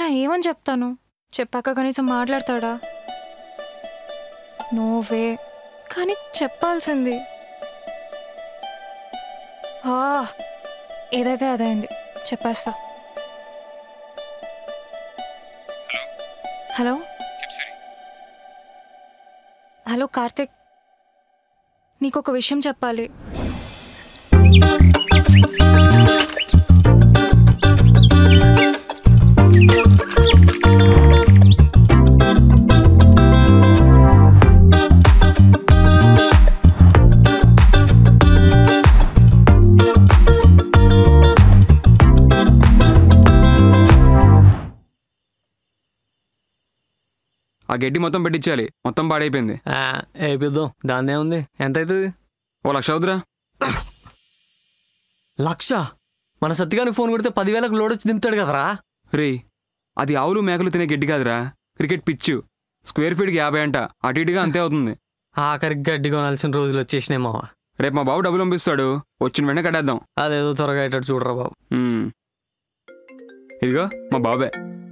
అయినా ఏమని చెప్తాను చెప్పాక కనీసం మాట్లాడతాడా నోవే కానీ చెప్పాల్సింది ఆ, ఏదైతే అదైంది చెప్పేస్తా హలో హలో కార్తిక్ నీకొక విషయం చెప్పాలి ఆ గడ్డి మొత్తం పెట్టించాలి మొత్తం పాడైపోయింది వేపిద్దాం దాన్నే ఉంది ఎంత అవుతుంది ఓ లక్ష అవుతురా లక్ష మన సత్తిగానికి ఫోన్ కొడితే పదివేలకు లోడ్ వచ్చి దింపుతాడు కదరా రే అది ఆవులు మేకలు తినే గడ్డి కాదురా క్రికెట్ పిచ్చు స్క్వేర్ ఫీట్కి యాభై అంట అటు ఇటుగా అంతే అవుతుంది ఆఖరికి గడ్డి కొనాల్సిన రోజులు వచ్చేసినాయి మావ రేపు మా బాబు డబ్బులు పంపిస్తాడు వచ్చిన వెంటనే కట్టేద్దాం అదేదో త్వరగా అయ్యేటట్టు చూడరా బాబు మ్మ్. ఇదిగో మా బాబే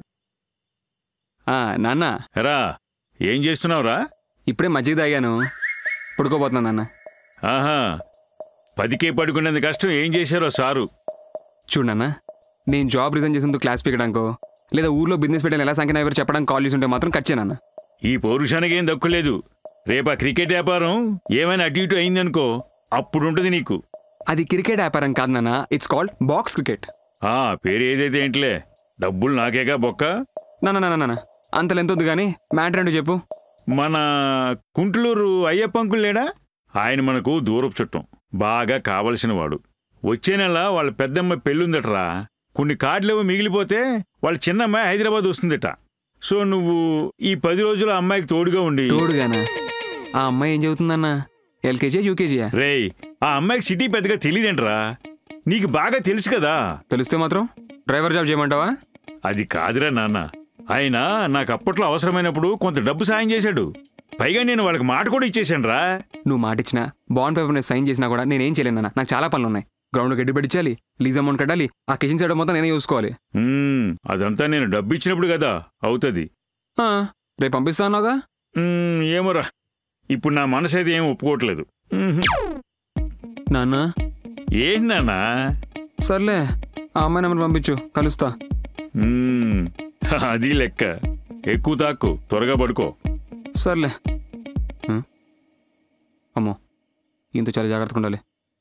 ఆ, నాన్న రా ఏం చేస్తున్నావురా ఇప్పుడే మజ్జిగ తాగాను పడుకోబోతున్నాను నాన్న ఆహా పదికే పడుకునేంత కష్టం ఏం చేశారో సారు చూడు నాన్న నేను జాబ్ రిజైన్ చేసినందుకు క్లాస్ పీకడానికో లేదా ఊర్లో బిజినెస్ పెట్టాలి ఎలా సంఖ్య ఎవరు చెప్పడానికి కాల్ చేసి ఉంటే మాత్రం కట్ చేయను ఈ పౌరుషానికి ఏం దక్కులేదు రేపా క్రికెట్ వ్యాపారం ఏమైనా అటు ఇటు అయిందనుకో అప్పుడుంటది నీకు అది క్రికెట్ వ్యాపారం కాదు నాన్న ఇట్స్ కాల్డ్ బాక్స్ క్రికెట్ ఆ పేరు ఏదైతే ఏంటిలే డబ్బులు నాకేగా బొక్క నాన్న నాన్న నాన్న అంత లెంత్ వద్దు కానీ మ్యాటర్ ఏంటో చెప్పు మన కుంట్లూరు అయ్యప్ప అంకుల్ లేడా ఆయన మనకు దూరపు చుట్టం బాగా కావలసిన వాడు వచ్చే నెల వాళ్ళ పెద్దమ్మ పెళ్ళుందటరా కొన్ని కార్డులేవో మిగిలిపోతే వాళ్ళ చిన్నమ్మాయి హైదరాబాద్ వస్తుందట సో నువ్వు ఈ పది రోజులు ఆ అమ్మాయికి తోడుగా ఉండి తోడుగానా ఆ అమ్మాయి ఏం చదువుతుందన్న ఎల్కేజీ యూకేజీయా రేయ్ ఆ అమ్మాయికి సిటీ పెద్దగా తెలియదేంట్రా నీకు బాగా తెలుసు కదా తెలిస్తే మాత్రం డ్రైవర్ జాబ్ చేయమంటావా అది కాదురా నాన్న ఆయన నాకు అప్పట్లో అవసరమైనప్పుడు కొంత డబ్బు సాయం చేశాడు పైగా నేను వాళ్ళకి మాట కూడా ఇచ్చేశానురా నువ్వు మాట ఇచ్చినా బాండ్ పేపర్ మీద సైన్ చేసినా కూడా నేనేం చేయలేను నాన్న నాకు చాలా పనులు ఉన్నాయి గ్రౌండ్ గడ్డి పెట్టించాలి లీజ్ అమౌంట్ కట్టాలి ఆ కిచెన్ సైడ్ మొత్తం నేనే చూసుకోవాలి మ్మ్, అదంతా నేను డబ్బు ఇచ్చినప్పుడు కదా అవుతుంది ఆ, రేపు పంపిస్తా అన్నావుగా మ్మ్, ఏమోరా ఇప్పుడు నా మనసు అయితే ఏం ఒప్పుకోవట్లేదు మ్మ్. నాన్న ఏంటి నాన్నా సర్లే ఆ అమ్మాయి నెంబర్ పంపించు కలుస్తా మ్మ్, అది లెక్క ఎక్కువ తాక్కు త్వరగా పడుకో సర్లే ఆ? అమ్మో ఇంత చాలా జాగ్రత్తగా ఉండాలి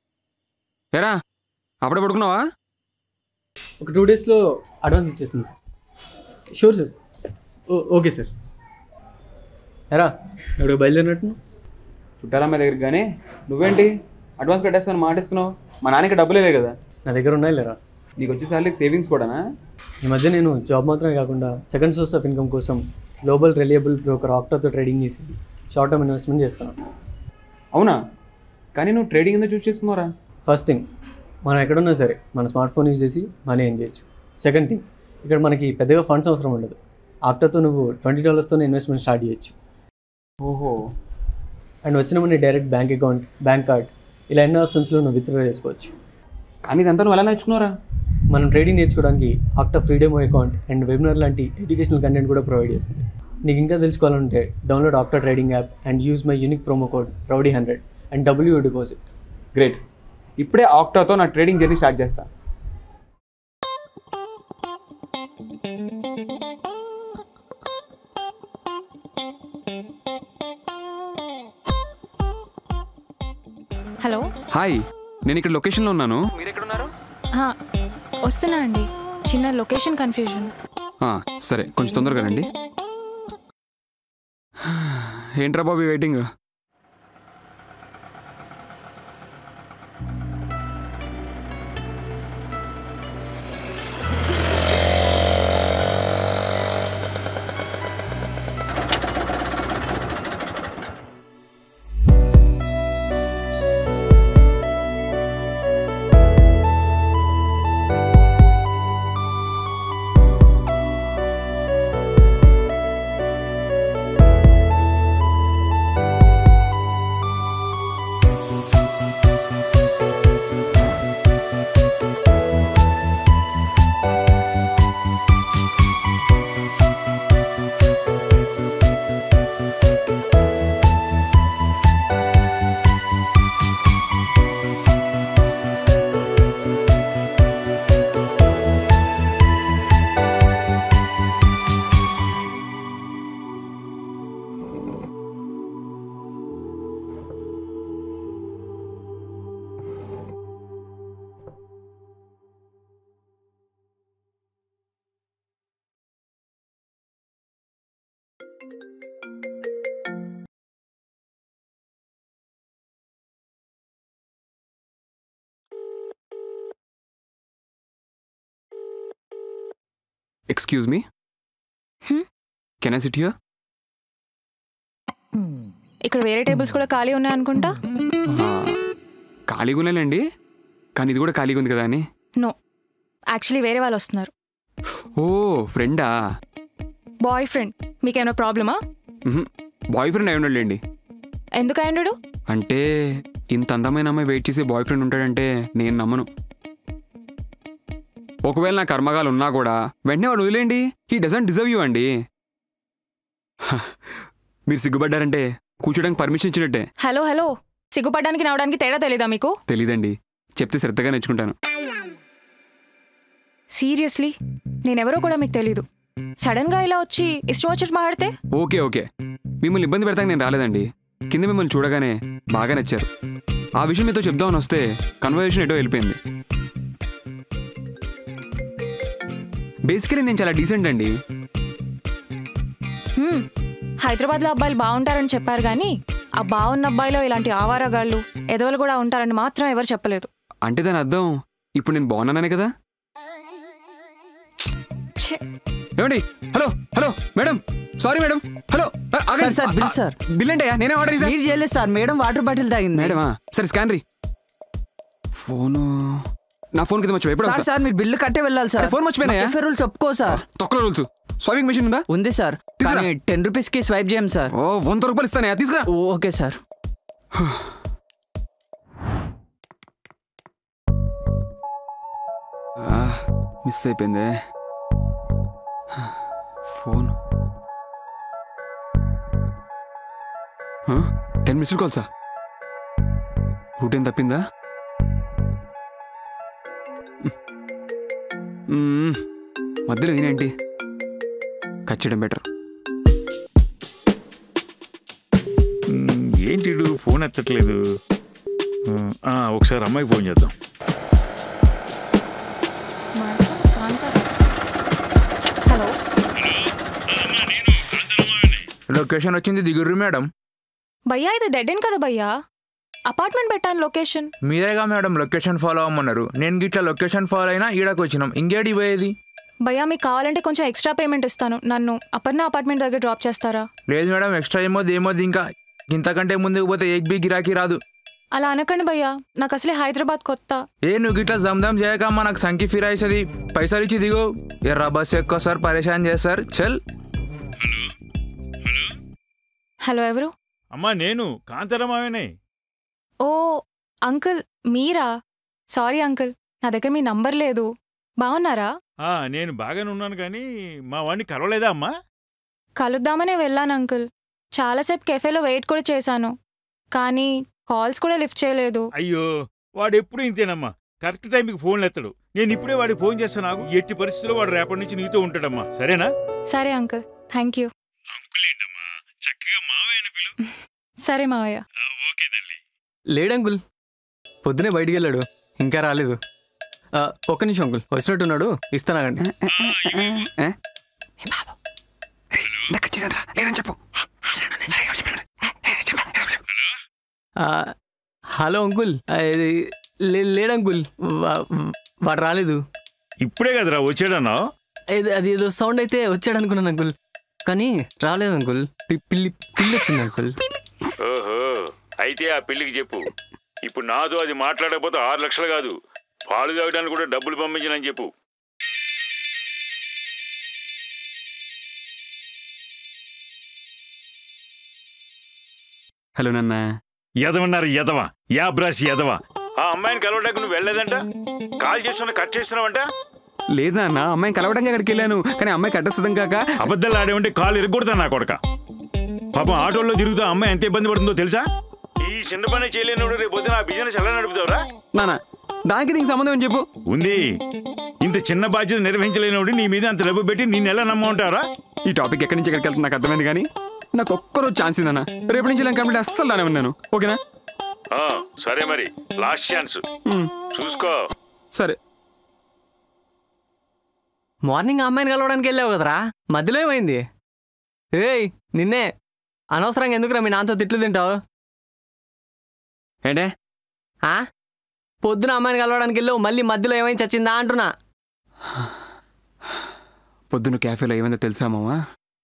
ఏరా అప్పుడే పడుకున్నావా ఒక టూ డేస్లో అడ్వాన్స్ ఇచ్చేస్తుంది సార్ షూర్ సార్ ఓ ఓకే సార్ ఎరా ఇప్పుడు బయలుదేరినట్టు చుట్టాలమ్మాయి దగ్గరికి కానీ నువ్వేంటి అడ్వాన్స్ కట్టేస్తాను మాటిస్తున్నావు మా నాన్నకి డబ్బులే కదా నా దగ్గర ఉన్నాయి లేరా నీకు వచ్చే సార్లకి సేవింగ్స్ కూడానా ఈ మధ్య నేను జాబ్ మాత్రమే కాకుండా సెకండ్ సోర్స్ ఆఫ్ ఇన్కమ్ కోసం గ్లోబల్ రిలయబుల్ బ్రోకర్ ఆక్టర్తో ట్రేడింగ్ చేసి షార్ట్ టర్మ్ ఇన్వెస్ట్మెంట్ చేస్తున్నాను అవునా కానీ నువ్వు ట్రేడింగ్ ఎందుకు చూస్ చేసుకున్నారా ఫస్ట్ థింగ్ మనం ఎక్కడున్నా సరే మన స్మార్ట్ ఫోన్ యూజ్ చేసి మనీ ఏం చేయొచ్చు సెకండ్ థింగ్ ఇక్కడ మనకి పెద్దగా ఫండ్స్ అవసరం ఉండదు ఆక్టర్తో నువ్వు ట్వంటీ డాలర్స్తోనే ఇన్వెస్ట్మెంట్ స్టార్ట్ చేయొచ్చు ఓహో అండ్ వచ్చిన money direct bank account bank card ఇలా ఎన్నో ఆప్షన్స్లో నువ్వు విత్డ్రా చేసుకోవచ్చు కానీ ఇదంతా నువ్వు ఎలా నేర్చుకున్నారా మనం ట్రేడింగ్ నేర్చుకోవడానికి Octa freedom account and webinar లాంటి ఎడ్యుకేషనల్ కంటెంట్ కూడా ప్రొవైడ్ చేస్తుంది నీకు ఇంకా తెలుసుకోవాలంటే download Octa trading app and use my unique promo code rowdy hundred and double deposit great ఇప్పుడే ఆక్టాతో నా ట్రేడింగ్ జర్నీ స్టార్ట్ చేస్తా హలో హాయ్ నేను ఇక్కడ లొకేషన్లో ఉన్నాను ఆ, వస్తున్నా అండి చిన్న లొకేషన్ కన్ఫ్యూజన్ ఆ, సరే కొంచెం తొందరగా రండి ఏంట్రా బాబు waiting excuse me Hmm? Can I sit here ఇక్కడ వేరే టేబుల్స్ కూడా ఖాళీ ఉన్నాయనుకుంటా ఖాళీగా ఉన్నాయండి కానీ ఇది కూడా ఖాళీగా ఉంది కదా అని నో యాక్చువల్లీ వేరే వాళ్ళు వస్తున్నారు ఓ ఫ్రెండా బాయ్ ఫ్రెండ్ మీకేమైనా ప్రాబ్లమా బాయ్ ఫ్రెండ్ అయి ఉండలేండి ఎందుకు అయ్యండు అంటే ఇంత అందమైన అమ్మాయి వెయిట్ చేసే బాయ్ ఫ్రెండ్ ఉంటాడంటే నేను నమ్మను ఒకవేళ నా కర్మగాలు ఉన్నా కూడా వెంటనే వాడు వదిలేండి హీ డజంట్ డిజర్వ్ యూ అండి హ, మీరు సిగ్గుపడ్డారంటే కూర్చోడానికి పర్మిషన్ ఇచ్చినట్టే హలో హలో సిగ్గుపడడానికి నవ్వడానికి తేడా తెలీదా మీకు తెలీదండి చెప్తే శ్రద్ధగా నేర్చుకుంటాను సీరియస్లీ నేనెవరో కూడా మీకు తెలీదు సడన్గా ఇలా వచ్చి ఇష్టం వచ్చినట్టు మాట్లాడితే ఓకే ఓకే మిమ్మల్ని ఇబ్బంది పెడతాక నేను రాలేదండి కింద మిమ్మల్ని చూడగానే బాగా నచ్చారు ఆ విషయం మీతో చెప్దామని వస్తే కన్వర్జేషన్ ఎటో వెళ్ళిపోయింది బేసికలీ నేను చాలా డీసెంట్ అండి హ్మ్, హైదరాబాద్లో అబ్బాయిలు బాగుంటారని చెప్పారు కానీ ఆ బాగున్న అబ్బాయిలో ఇలాంటి ఆవారగాళ్ళు ఎదవలు కూడా ఉంటారని మాత్రం ఎవరు చెప్పలేదు అంటే దాని అర్థం ఇప్పుడు నేను బాగున్నానే కదా ఛే, ఏమండి hello hello madam sorry madam hello ఆ, ఆగండి. సార్, సార్, బిల్ ఆ, సార్. బిల్ అంటే నేనే ఆర్డర్ చేశాను మీరు చేయలేదు సార్ మేడం వాటర్ బాటిల్ తాగింది మేడమా సరే స్కాన్ రీ ఫోను నా ఫోన్ కింద మర్చిపోయి ఎప్పుడు సార్ వస్తా సార్ మీరు బిల్లు కట్టే వెళ్ళాలి సార్ అరే, ఫోన్ మర్చిపోయినాయా? మా రూల్స్ ఒప్పుకో సార్ తొక్కలో రూల్స్ స్వామింగ్ మెషిన్ ఉందా ఉంది సార్ తీసుకురా. కానీ టెన్ రూపీస్ కి స్వైప్ చేయండి సార్ ఓ వంద రూపాయలు ఇస్తానే తీసుకురా ఓ, ఓకే సార్ ఆ, మిస్ అయిపోయిందే ఫోన్ ఆ, టెన్ మిస్డ్ కాల్సా రూట్ ఏం తప్పిందా మ్మ్. మధ్యలో నేనేంటి కట్ చేయడం బెటర్ మ్, ఏంటి ఈడు ఫోన్ ఎత్తట్లేదు ఆ, ఒకసారి అమ్మాయికి ఫోన్ చేద్దాం హలో లొకేషన్ వచ్చింది దిగుర్రు మేడం భయ్యా ఇది డెడ్ ఎండ్ కదా భయ్యా అపార్ట్మెంట్ పెట్టాను లొకేషన్ మీరేగా మేడం లొకేషన్ ఫాలో అవ్వమన్నారు నేను గిట్లా లొకేషన్ ఫాలో అయినా ఈడకు వచ్చినాం ఇంకేడి పోయేది భయ్యా మీకు కావాలంటే కొంచెం ఎక్స్ట్రా పేమెంట్ ఇస్తాను నన్ను అపర్ణ అపార్ట్మెంట్ దగ్గర డ్రాప్ చేస్తారా లేదు మేడం ఎక్స్ట్రా ఏమోది ఏమోది ఇంకా ఇంతకంటే ముందుకు పోతే ఏక్ బి గిరాకీ రాదు అలా అనకండి భయ్యా నాకు అసలే హైదరాబాద్ కొత్త ఏ నువ్వు గిట్లా దమ్దమ్ చేయకమ్మా నాకు సంఖ్య ఫిరాయిస్తుంది పైసలు ఇచ్చి దిగు ఎర్ర బస్ ఎక్కువ సార్ పరేషాన్ చేస్తారు చల్ హలో ఎవరు అమ్మా నేను కాంతారామావేనే ఓ అంకుల్ మీరా సారీ అంకుల్ నా దగ్గర మీ నంబర్ లేదు బాగున్నారా ఆ, నేను బాగానే ఉన్నాను కానీ మా వాడిని కలవలేదా అమ్మా కలుద్దామనే వెళ్ళాను అంకుల్ చాలాసేపు కెఫేలో వెయిట్ కూడా చేశాను కానీ కాల్స్ కూడా లిఫ్ట్ చేయలేదు అయ్యో వాడు ఎప్పుడు ఇంతేనమ్మా కరెక్ట్ టైంకి ఫోన్లు ఎత్తాడు నేను ఇప్పుడే వాడికి ఫోన్ చేస్తాను నాకు ఎట్టి పరిస్థితుల్లో వాడు రేపటి నుంచి నీతో ఉంటాడమ్మా సరేనా సరే అంకుల్ థ్యాంక్ యూ అంకుల్ ఏంటమ్మా చక్కగా మావయ్యని పిలు సరే మావయ్య ఓకే తల్లి లేడు అంకుల్ పొద్దునే బయటికి వెళ్ళాడు ఇంకా రాలేదు ఆ, ఒక్క నిమిషం అంకుల్ వచ్చినట్టున్నాడు ఇస్తానాగండి ఏ? ఏ బాబు రేయ్, ఇందాక కట్ చేశాను రా లేదని చెప్పు ఆ, హలో అంకుల్ ఆ, ఇది లే- లేడు అంకుల్ వా- వాడు రాలేదు ఇప్పుడే కదరా వచ్చాడన్నావు ఇది- అది ఏదో సౌండ్ అయితే వచ్చాడు అనుకున్నాను అంకుల్ కానీ రాలేదు అంకుల్ పి- పిల్లి పిల్లి వచ్చింది అంకుల్ ఓహో అయితే ఆ పెళ్లికి చెప్పు ఇప్పుడు నాతో అది మాట్లాడకపోతే ఆరు లక్షలు కాదు పాలు తాగడానికి కూడా డబ్బులు పంపించనని చెప్పు హలో నాన్న ఎదవన్నారు ఎదవ యా బ్రాస్ ఎదవ ఆ అమ్మాయిని కలవడానికి నువ్వు వెళ్ళలేదంట కాల్ చేస్తున్నా కట్ చేస్తున్నావంట లేదు నాన్న అమ్మాయిని కలవడానికి అక్కడికి వెళ్ళాను కానీ అమ్మాయి కట్టేస్తుందాం కాక అబద్ధాలు ఆడేవంటే కాలు ఇరగొడతా నా కొడక పాపం ఆటోల్లో తిరుగుతూ ఆ అమ్మాయి ఎంత ఇబ్బంది పడుతుందో తెలుసా ఈ చిన్న పని చేయలేనుడు రేపు పొద్దున ఆ బిజినెస్ ఎలా నడుపుతావురా నాన్న దానికి దీనికి సంబంధం అని చెప్పు ఉంది ఇంత చిన్న బాధ్యత నిర్వహించలేనోడు నీ మీద అంత డబ్బు పెట్టి నిన్ను ఎలా నమ్మంటారా ఈ టాపిక్ ఎక్కడి నుంచి ఎక్కడికి వెళ్తుంది నాకు అర్థమైంది కానీ నాకు ఒక్కరోజు ఛాన్స్ ఇదన్న రేపు నుంచి ఇలా కంప్లీట్ అస్సలు దానే ఉన్నాను ఓకేనా ఆ, సరే మరి లాస్ట్ ఛాన్స్ మ్, చూసుకో సరే మార్నింగ్ ఆ అమ్మాయిని కలవడానికి వెళ్ళావు కదరా మధ్యలో ఏమైంది రేయ్ నిన్నే అనవసరంగా ఎందుకురా మీ నాన్నతో తిట్లు తింటావు ఏంటే ఆ? పొద్దున అమ్మాయిని కలవడానికి వెళ్ళావు మళ్ళీ మధ్యలో ఏమైంది చచ్చిందా అంటున్నా పొద్దున్న క్యాఫేలో ఏమైందో తెలుసా మావా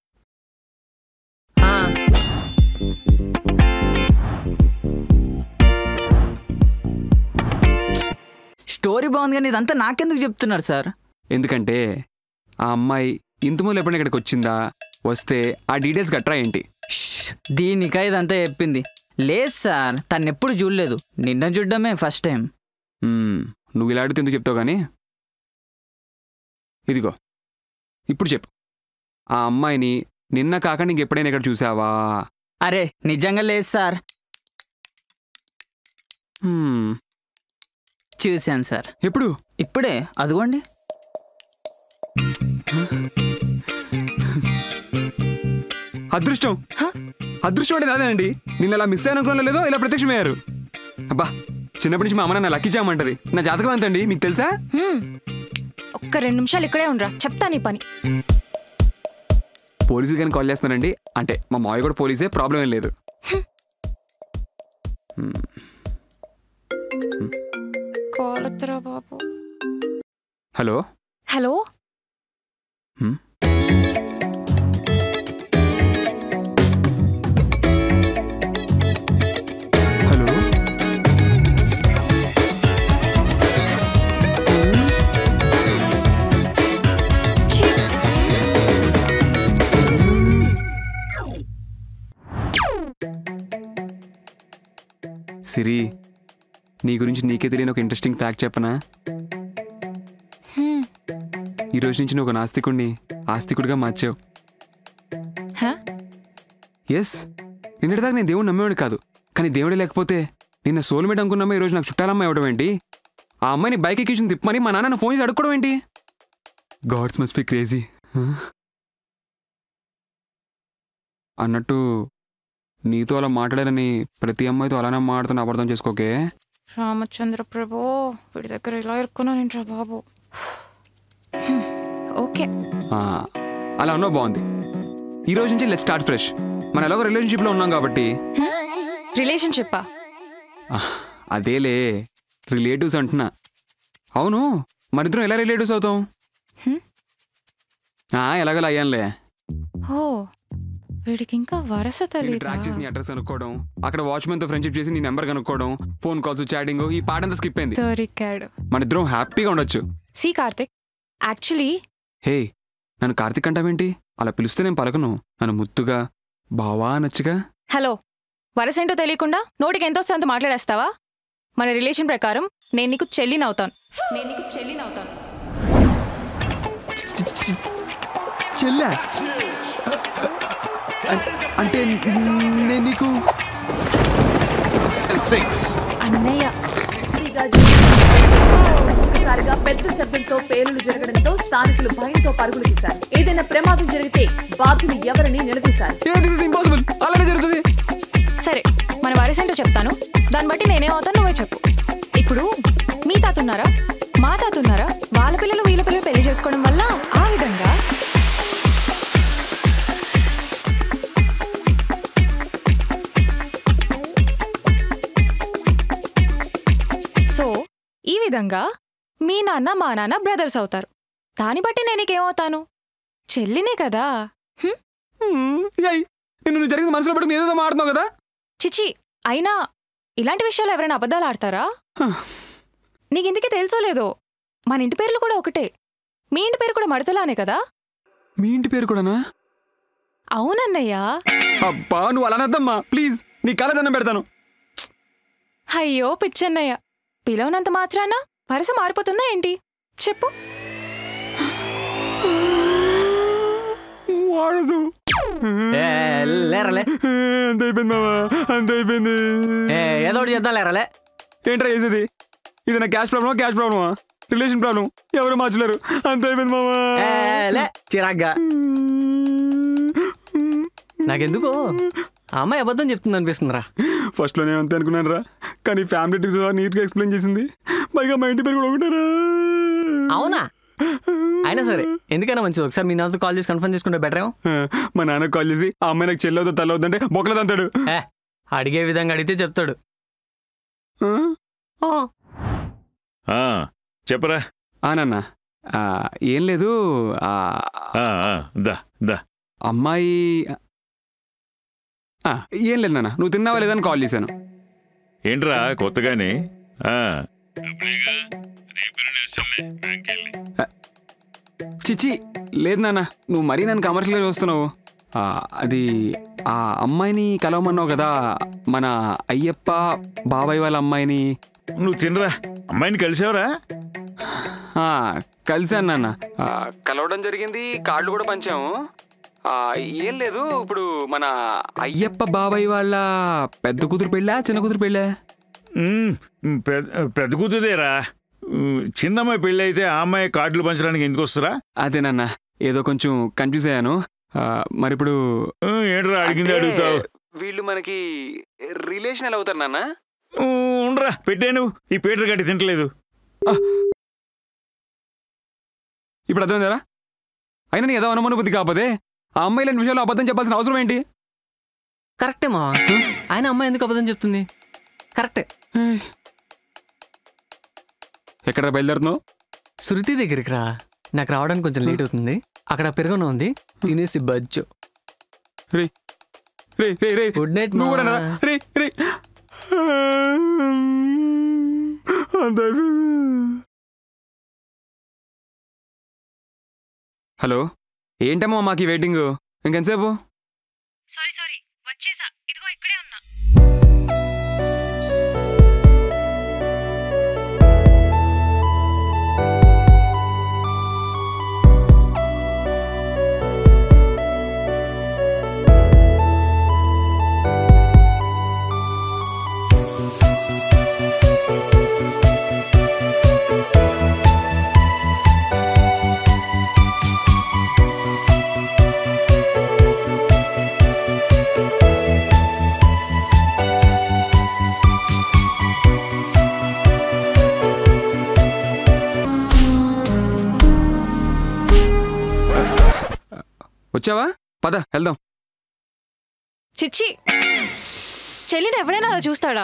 ఆ, స్టోరీ బాగుంది కానీ ఇదంతా నాకెందుకు చెప్తున్నారు సార్ ఎందుకంటే ఆ అమ్మాయి ఇంత ముందు ఎప్పుడైనా ఇక్కడికి వచ్చిందా వస్తే ఆ డీటెయిల్స్ గట్రా ఏంటి ష్, దీనికా ఇదంతా చెప్పింది లేదు సార్ తను ఎప్పుడు చూడలేదు నిన్న చూడడమే ఫస్ట్ టైం మ్మ్, నువ్వు ఇలా అడిగితే ఎందుకు చెప్తావు కానీ ఇదిగో ఇప్పుడు చెప్పు ఆ అమ్మాయిని నిన్న కాక నీకు ఎప్పుడైనా ఇక్కడ చూసావా అరే నిజంగా లేదు సార్ హ్మ్, చూశాను సార్ ఎప్పుడు ఇప్పుడే అదిగోండి అదృష్టం అదృష్టం అంటే అదేనండి నిన్న అలా మిస్ అయిన అనుకోవడం లేదో ఇలా ప్రత్యక్షమయ్యారు అబ్బా చిన్నప్పటి నుంచి మా అమ్మ నన్ను లక్కీ చేయమంటది నా జాతకం ఎంతండి మీకు తెలుసా హ్మ్. ఒక్క రెండు నిమిషాలు ఇక్కడే ఉండరా చెప్తా నీ పని పోలీసులు కానీ కాల్ చేస్తున్నానండి అంటే మా మావయ్య కూడా పోలీసే ప్రాబ్లం ఏం లేదు కోలత్తరా బాబు హలో హలో హ్మ్? హలో ఛీ, సిరి నీ గురించి నీకే తెలియని ఒక ఇంట్రెస్టింగ్ ఫ్యాక్ట్ చెప్పనా హ్మ్. ఈ రోజు నుంచి నువ్వు ఒక నాస్తికుడిని ఆస్తికుడిగా మార్చావు హ? ఎస్ నిన్నటిదాకా నేను దేవుడు నమ్మేవాడు కాదు కానీ దేవుడే లేకపోతే నిన్న సోల్మేట్ అనుకున్నామా ఈరోజు నాకు చుట్టాలమ్మ ఇవ్వడం ఏంటి ఆ అమ్మాయిని బైక్ ఎక్కించి తిప్పమని మా నాన్న ఫోన్ చేసి అడుక్కోవడం ఏంటి గాడ్స్ మస్ట్ బి క్రేజీ అన్నట్టు నీతో అలా మాట్లాడాలని ప్రతి అమ్మాయితో అలానే మాట్లాడుతున్న అబద్ధం చేసుకోకే రామచంద్ర ప్రభు వీడి దగ్గర ఇలా ఇరుక్కున్నానేంట్రా బాబు హ్మ్. ఓకే ఆ, అలా అన్నో బాగుంది ఈ రోజు నుంచి లెట్ స్టార్ట్ ఫ్రెష్ మన ఎలాగో రిలేషన్షిప్లో ఉన్నాం కాబట్టి రిలేషన్షిప్పా ఆ, అదేలే రిలేటివ్స్ అంటున్నా అవును మరిద్దరం ఎలా రిలేటివ్స్ అవుతాం హ్మ్. ఆ, ఎలాగోలా అయ్యానులే ఓ వీడికి ఇంకా వరస నేను ట్రాక్ చేసి నీ తెలియదు అడ్రస్ కనుక్కోవడం అక్కడ వాచ్మెన్ తో ఫ్రెండ్షిప్ చేసి నీ నెంబర్ కనుక్కోవడం ఫోన్ కాల్స్ చాటింగ్ ఈ పాట అంతా స్కిప్ అయింది దొరికాడు మన ఇద్దరం హ్యాపీగా ఉండొచ్చు సి కార్తిక్ యాక్చువల్లీ హే నన్ను కార్తిక్ అంటావేంటి అలా పిలిస్తే నేను పలకను నన్ను ముద్దుగా బావా నచ్చుగా హలో వరసేంటో తెలియకుండా నోటికి ఎంత వస్తే అంత మాట్లాడేస్తావా మన రిలేషన్ ప్రకారం నేను నీకు చెల్లిని అవుతాను నేను నీకు చెల్లిని అవుతాను చెల్లా అం- అంటే నేను నీకు అన్నయ్య భారీగా ఒక్కసారిగా పెద్ద శబ్దంతో పేలులు జరగడంతో స్థానికులు భయంతో పరుగులు తీశారు ఏదైనా ప్రమాదం జరిగితే బాధ్యులు ఎవరని నిలదీశారు ఏ దిస్ ఇస్ ఇంపాసిబుల్ అలానే జరుగుతుంది సరే మన వరసేంటో చెప్తాను దాన్ని బట్టి నేనేమవుతాను నువ్వే చెప్పు ఇప్పుడు మీ తాత ఉన్నారా మా తాత ఉన్నారా వాళ్ళ పిల్లలు వీళ్ళ పిల్లలు పెళ్లి చేసుకోవడం వల్ల ఆ విధంగా సో ఈ విధంగా మీ నాన్న మా నాన్న బ్రదర్స్ అవుతారు దాన్ని బట్టి నేను నీకేమవుతాను చెల్లినే కదా హ్మ్? హ్మ్, ఏయ్, నేను నువ్వు జరిగింది మనసులో పట్టుకుని ఏదో మాడుతున్నావు కదా చిచి అయినా ఇలాంటి విషయాలు ఎవరైనా అబద్ధాలు ఆడతారా హ. నీకు ఇంటికి తెలుసో లేదో మన ఇంటి పేర్లు కూడా ఒకటే మీ ఇంటి పేరు కూడా మడతలానే కదా మీ ఇంటి పేరు కూడానా అవునన్నయ్యా అబ్బా నువ్వు అలా అనద్దమ్మా ప్లీజ్ నీ కళ దండం పెడతాను అయ్యో పిచ్చన్నయ్య పిలవనంత మాత్రాన వరస మారిపోతుందా ఏంటి చెప్పు వాడదు ఏ, లేరలే అంత అయిపోయింది మావా అంత అయిపోయింది ఏ, ఏదో ఒకటి చేద్దాం లేరలే ఏంట్రా చేసేది ఇది నా క్యాష్ ప్రాబ్లమా క్యాష్ ప్రాబ్లమా రిలేషన్ ప్రాబ్లం ఎవరు మార్చలేరు అంత అయిపోయింది మావా ఏ, లే చిరాగ్గా నాకెందుకు ఆ అమ్మాయి అబద్ధం చెప్తుంది అనిపిస్తుందిరా ఫస్ట్లో నేను అంతే అనుకున్నాను రా కానీ ఫ్యామిలీ ట్రిక్స్ నీట్గా ఎక్స్ప్లెయిన్ చేసింది పైగా మా ఇంటి పేరు కూడా ఒకటారా అవునా అయినా సరే ఎందుకైనా మంచిది ఒకసారి మీ నాతో కాల్ చేసి కన్ఫర్మ్ చేసుకుంటే బెటర్ ఏమో మా నాన్న కాల్ చేసి ఆ అమ్మాయి నాకు చెల్లవుతా తల్లవుతుంటే బొక్కలది అంతాడు ఏ అడిగే విధంగా అడిగితే చెప్తాడు ఆ, ఆ, చెప్పరా ఆ నాన్న ఆ, ఏం లేదు ఆ, ఆ, ఆ, దా దా అమ్మాయి ఆ, ఏం లేదు నాన్న నువ్వు తిన్నావా లేదని కాల్ చేశాను ఏంట్రా కొత్తగానే ఆ, చిచి లేదు నాన్న నువ్వు మరీ నన్ను కమర్షియల్గా చూస్తున్నావు ఆ, అది ఆ అమ్మాయిని కలవమన్నావు కదా మన అయ్యప్ప బాబాయ్ వాళ్ళ అమ్మాయిని నువ్వు తినరా అమ్మాయిని కలిసావురా ఆ, కలిశాను నాన్న ఆ, కలవడం జరిగింది కార్డులు కూడా పంచాము ఆ, ఏం లేదు ఇప్పుడు మన అయ్యప్ప బాబాయ్ వాళ్ళ పెద్ద కూతురు పెళ్ళా చిన్న కూతురు పెళ్ళా ఉమ్, పెద్ద పెద్ద కూతుదేరా ఉమ్, చిన్నమ్మాయి పెళ్ళి అయితే ఆ అమ్మాయి కార్డులు పంచడానికి ఎందుకు వస్తురా అదే నాన్న ఏదో కొంచెం కన్ఫ్యూజ్ అయ్యాను ఆ, మరి ఇప్పుడు ఉమ్, ఏంట్రా అడిగింది అంటే అడుగుతావు వీళ్ళు మనకి రిలేషన్ ఎలా అవుతారు నాన్న ఉమ్, ఉండరా పెట్టాను ఈ పీటర్ గట్టి తింటలేదు ఇప్పుడు అర్థం కదా అయినా నీ ఏదో అనుమానుభూతి కాకపోతే ఆ అమ్మాయి లాంటి విషయాలు అబద్ధం చెప్పాల్సిన అవసరం ఏంటి కరెక్టే మా ఆయన అమ్మాయి ఎందుకు అబద్ధం చెప్తుంది కరెక్టే ఎక్కడ బయలుదేరుతున్నావు శృతి దగ్గరికి రా నాకు రావడానికి కొంచెం లేట్ అవుతుంది అక్కడ పెరుగున ఉంది తినేసి బజ్జు రే రే రే రే గుడ్ నైట్ నువ్వు మా కూడా నా? రే రే అంత అయిపోయింది. హలో ఏంటమ్మా మాకు ఈ వెయిటింగ్ ఇంకెంతసేపు సారీ సారీ వచ్చేసా ఇదిగో ఇక్కడే ఉన్నా వచ్చావా పద వెళ్దాం చిచ్చి చెల్లిని ఎవడైనా అలా చూస్తాడా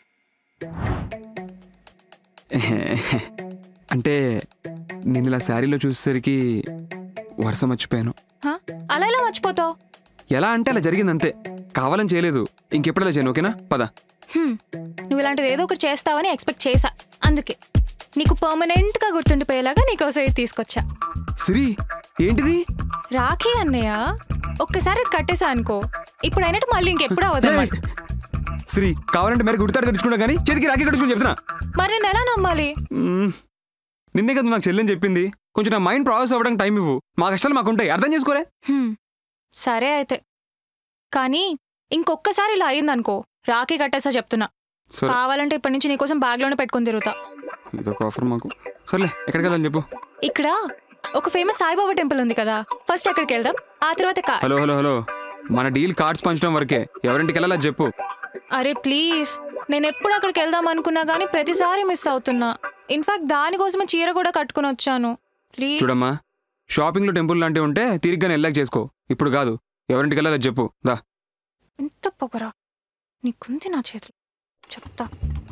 అంటే నేను ఇలా శారీలో చూసేసరికి వరుస మర్చిపోయాను హ? అలా ఎలా మర్చిపోతావు ఎలా అంటే అలా జరిగింది అంతే కావాలని చేయలేదు ఇంకెప్పుడు అలా చేయను ఓకేనా పద నువ్వు ఇలాంటిది ఏదో ఒకటి చేస్తావని ఎక్స్పెక్ట్ చేశా అందుకే నీకు పర్మనెంట్ గా గుర్తుండిపోయేలాగా నీకోసం ఇది తీసుకొచ్చా సిరి ఏంటిది రాఖీ అన్నయ్య ఒక్కసారి ఇది కట్టేసా అనుకో ఇప్పుడు అయినట్టు మళ్ళీ ఇంకెప్పుడు అవ్వదన్నమాట సిరి కావాలంటే మరి గుడితాడు కట్టించుకున్నా కానీ చేతికి రాఖీ కట్టించుకుని చెప్తున్నా మరి నేను ఎలా నమ్మాలి మ్మ్. నిన్నే కదా నాకు చెల్లెని చెప్పింది కొంచెం నా మైండ్ ప్రాసెస్ అవ్వడానికి టైం ఇవ్వు మా కష్టాలు మాకుంటాయి అర్థం చేసుకోరే హ్మ్. సరే అయితే కానీ ఇంకొక్కసారి ఇలా అయిందనుకో రాఖీ కట్టేసా చెప్తున్నా సరే కావాలంటే ఇప్పటి నుంచి నీకోసం బ్యాగ్లోనే పెట్టుకొని తిరుగుతా ఇదొక ఆఫర్ మాకు సర్లే ఎక్కడికి వెళ్ళాలి చెప్పు ఇక్కడ ఒక ఫేమస్ సాయిబాబా టెంపుల్ ఉంది కదా ఫస్ట్ అక్కడికి వెళ్దాం ఆ తర్వాత కా హలో హలో హలో మన డీల్ కార్డ్స్ పంచడం వరకే ఎవరింటికి వెళ్ళాలో అది చెప్పు అరే ప్లీజ్ నేను ఎప్పుడు అక్కడికి వెళ్దాం అనుకున్నా కానీ ప్రతిసారి మిస్ అవుతున్నా ఇన్ఫాక్ట్ దానికోసమే చీర కూడా కట్టుకుని వచ్చాను ప్లీజ్ చూడమ్మా షాపింగ్లో టెంపుల్ లాంటివి ఉంటే తిరిగ్గానే వెళ్ళాక చేసుకో ఇప్పుడు కాదు ఎవరింటికి వెళ్ళాలో అది చెప్పు దా ఎంత పొగరా నీకుంది నా చేతులు చెప్తా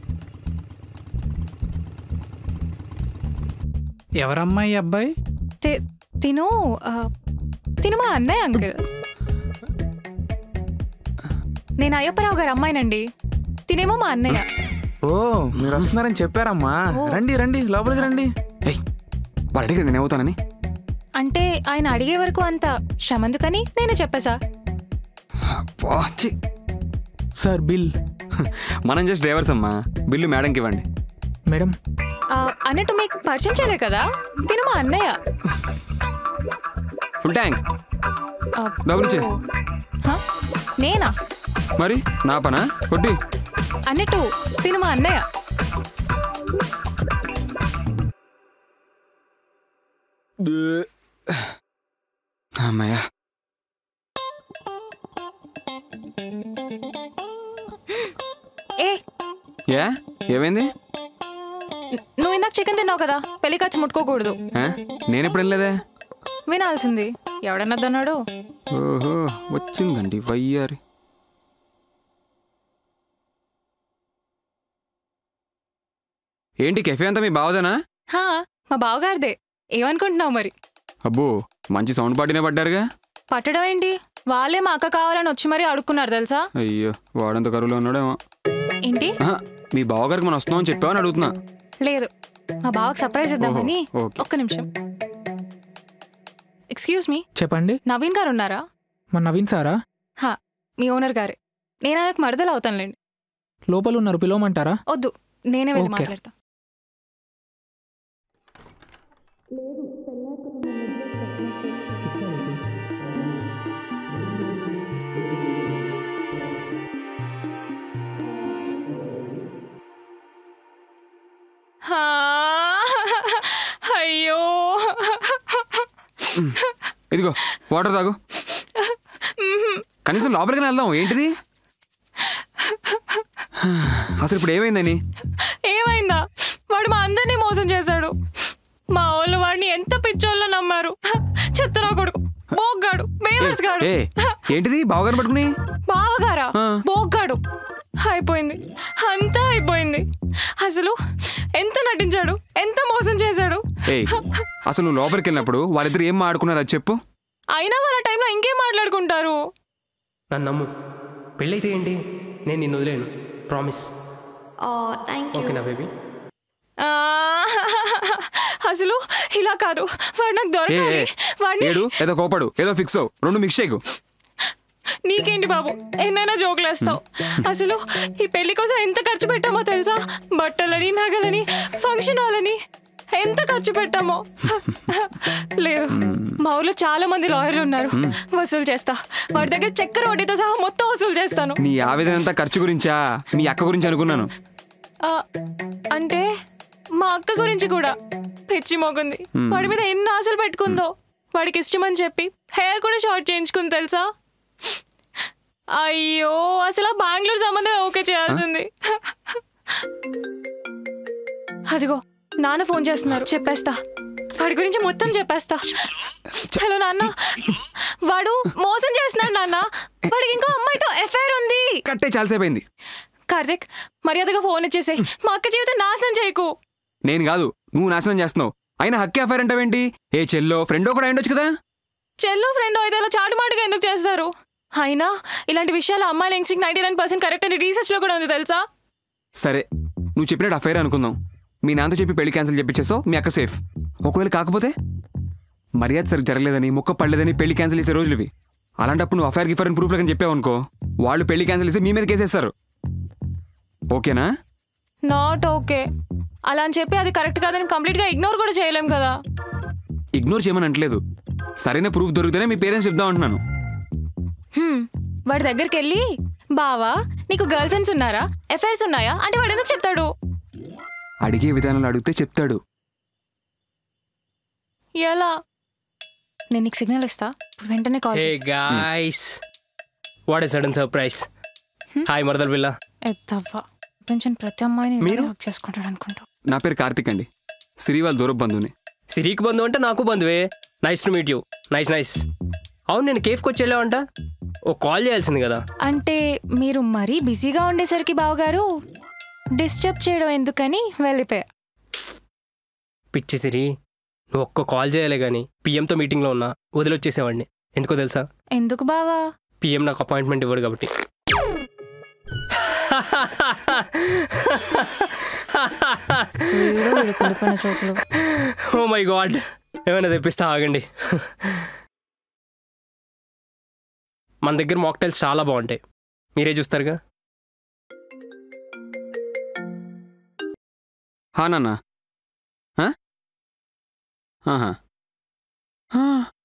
ఎవరమ్మాయి అబ్బాయి తి- తిను ఆ, తిను మా అన్నయ్య అంకుల్ నేను అయ్యప్పరావు గారి అమ్మాయినండి తినేమో మా అన్నయ్య ఓ మీరు వస్తున్నారని చెప్పారమ్మా ఓ. రండి రండి లోపలికి రండి ఏయ్ వాడు అడిగితే నేను ఏమవుతానని అంటే ఆయన అడిగే వరకు అంత శ్రమందుకని నేనే చెప్పేశా అబ్బా, ఛీ. సార్ బిల్ మనం జస్ట్ డ్రైవర్స్ అమ్మా బిల్లు మేడంకి ఇవ్వండి మేడం ఆ, అన్నట్టు మీకు పరిచయం చేయలే కదా తిను మా అన్నయ్య ఫుల్ ట్యాంక్ అబ్బో. డబ్బులు ఇచ్చే. హ? నేనా మరి నా పనా కొట్టి అన్నట్టు తిను మా అన్నయ్య అమ్మయ్యా ఏ ఏ ఏమైంది నువ్వు ఇందాక చికెన్ తిన్నావు కదా పెళ్లి ఖర్చు ముట్టుకోకూడదు ఆ? నేను ఎప్పుడు వెళ్ళలేదే వినాల్సింది ఎవడన్నదన్నాడు ఓహో వచ్చిందండి వయ్యారి ఏంటి కెఫే అంతా మీ బావదేనా హా మా బావగారిదే ఏమనుకుంటున్నావు మరి అబ్బో మంచి సౌండ్ పార్టీనే పడ్డారుగా పట్టడం ఏంటి వాళ్ళే మా అక్క కావాలని వచ్చి మరీ అడుక్కున్నారు తెలుసా అయ్యో వాడంత కరువులో ఉన్నాడేమో ఏంటి ఆహా, మీ బావగారికి మనం వస్తున్నాం అని చెప్పావని అడుగుతున్నా లేదు మా బావకు సర్ప్రైజ్ ఇద్దామని ఓహో, ఓకే. ఒక్క నిమిషం ఎక్స్క్యూజ్ మీ చెప్పండి నవీన్ గారు ఉన్నారా మా నవీన్ సారా హా మీ ఓనర్ గారే నేను ఆయనకు మరదలు అవుతానులేండి లోపల ఉన్నారు పిలవమంటారా వద్దు నేనే వెళ్ళి ఓకే. మాట్లాడతా హా, అయ్యో ఇదిగో వాటర్ తాగు కనీసం లోపలికి వెళ్దాం ఏంటిది అసలు ఇప్పుడు ఏమైందని ఏమైందా వాడు మా అందరినీ మోసం చేశాడు మా వాళ్ళు వాడిని ఎంత పిచ్చోళ్ళో నమ్మారు చెత్తరా కొడుకు బోగ్గాడు బేవర్స్ గాడు ఏ ఏంటిది బావగారు పట్టుకుని బావగారా ఆ. బోగ్గాడు అయిపోయింది అంతా అయిపోయింది అసలు ఎంత నటించాడు ఎంత మోసం చేశాడు ఏ అసలు నువ్వు లోపలికి వెళ్ళినప్పుడు వాళ్ళిద్దరు ఏం ఆడుకున్నారు అది చెప్పు అయినా వాళ్ళ టైంలో ఇంకేం మాట్లాడుకుంటారు నన్ను నమ్ము పెళ్ళైతే ఏంటి నేను నిన్ను వదిలేను ప్రామిస్ ఓకేనా బేబీ ఆ, అసలు ఇలా కాదు వాడు నాకు ఏ దొరకాలి ఏ, వాడిని ఏడు ఏదో కోపడు ఏదో ఫిక్స్ అవు రెండు మిక్స్ చేయకు నీకేంటి బాబు ఎన్నైనా జోకులేస్తావు అసలు ఈ పెళ్లి కోసం ఎంత ఖర్చు పెట్టామో తెలుసా బట్టలని నగలని ఫంక్షన్ హాలని ఎంత ఖర్చు పెట్టామో లేదు మా ఊర్లో చాలా మంది లాయర్లు ఉన్నారు వసూలు చేస్తా వాడి దగ్గర చక్కెర వడ్డీతో సహా మొత్తం వసూలు చేస్తాను నీ ఆవేదన అంతా ఖర్చు గురించా మీ అక్క గురించి అనుకున్నాను ఆ, అంటే మా అక్క గురించి కూడా పిచ్చి మోగుంది వాడి మీద ఎన్ని ఆశలు పెట్టుకుందో వాడికి ఇష్టమని చెప్పి హెయిర్ కూడా షార్ట్ చేయించుకుంది తెలుసా అయ్యో అసలు ఆ బెంగళూరు సంబంధం ఓకే చేయాల్సింది అదిగో నాన్న ఫోన్ చేస్తున్నారు చెప్పేస్తా వాడి గురించి మొత్తం చెప్పేస్తా హలో నాన్న వాడు మోసం చేస్తున్నాడు నాన్న వాడికి ఇంకో అమ్మాయితో ఎఫ్ఐఆర్ ఉంది కట్టే చాలాసేపు అయింది కార్తిక్ మర్యాదగా ఫోన్ ఇచ్చేసి మా అక్క జీవితం నాశనం చేయకు నేను కాదు నువ్వు నాశనం చేస్తున్నావు అయినా హక్కే అఫైర్ అంటావేంటి ఏ చెల్లో ఫ్రెండో కూడా అయిండొచ్చు కదా చెల్లు ఫ్రెండ్ అయితే ఇలా చాటుమాటుగా ఎందుకు చేస్తారు అయినా ఇలాంటి విషయాలు అమ్మాయిల instinct ninety nine percent correct అని రీసెర్చ్ లో కూడా ఉంది తెలుసా సరే నువ్వు చెప్పినట్టు అఫైర్ అనుకుందాం మీ నాన్నతో చెప్పి పెళ్లి క్యాన్సిల్ చెప్పించేసావు మీ అక్క సేఫ్ ఒకవేళ కాకపోతే మర్యాద సరిగ్గా జరగలేదని ముక్క పడలేదని పెళ్లి క్యాన్సిల్ చేసే రోజులు ఇవి అలాంటప్పుడు నువ్వు అఫైర్ గిఫర్ అని ప్రూఫ్ అని చెప్పావు అనుకో వాళ్ళు పెళ్లి క్యాన్సిల్ చేసి మీ మీద కేసేస్తారు ఓకేనా నాట్ ఓకే అలా అని చెప్పి అది కరెక్ట్ కాదని కంప్లీట్ గా ఇగ్నోర్ కూడా చేయలేం కదా ఇగ్నోర్ చేయమని అంటలేదు సరైన ప్రూఫ్ దొరికితేనే మీ పేరెంట్స్ చెప్దాం అంటున్నాను హ్మ్, వాడి దగ్గరికి వెళ్ళి బావా నీకు గర్ల్ ఫ్రెండ్స్ ఉన్నారా ఎఫ్ఐఆర్స్ ఉన్నాయా అంటే వాడు ఎందుకు చెప్తాడు అడిగే విధానంలో అడిగితే చెప్తాడు ఎలా నేను నీకు సిగ్నల్ ఇస్తా ఇప్పుడు వెంటనే call hey guys what a sudden surprise hi మరదల్ పిల్ల ఎత్తవ్వా కొంచెం ప్రతి అమ్మాయిని మీరు? హక్ చేసుకుంటాడు అనుకుంటా నా పేరు కార్తిక్ అండి సిరి వాళ్ళ దూరపు బంధువుని సిరికి బంధు అంటే నాకు బంధువే nice to meet you nice nice అవును నేను కేఫ్కి వచ్చి వెళ్ళావంట ఓ కాల్ చేయాల్సింది కదా అంటే మీరు మరీ బిజీగా ఉండేసరికి బావగారు డిస్టర్బ్ చేయడం ఎందుకని వెళ్ళిపోయా పిచ్చి సిరి నువ్వు ఒక్క కాల్ చేయాలి కానీ పిఎంతో మీటింగ్లో ఉన్నా వదిలొచ్చేసేవాడిని ఎందుకో తెలుసా ఎందుకు బావా పిఎం నాకు అపాయింట్మెంట్ ఇవ్వడు కాబట్టి ఓ మై గాడ్ ఏమైనా తెప్పిస్తా ఆగండి మన దగ్గర మాక్టైల్స్ చాలా బాగుంటాయి మీరే చూస్తారుగా హా నాన్న హా? ఆహా. ఆ.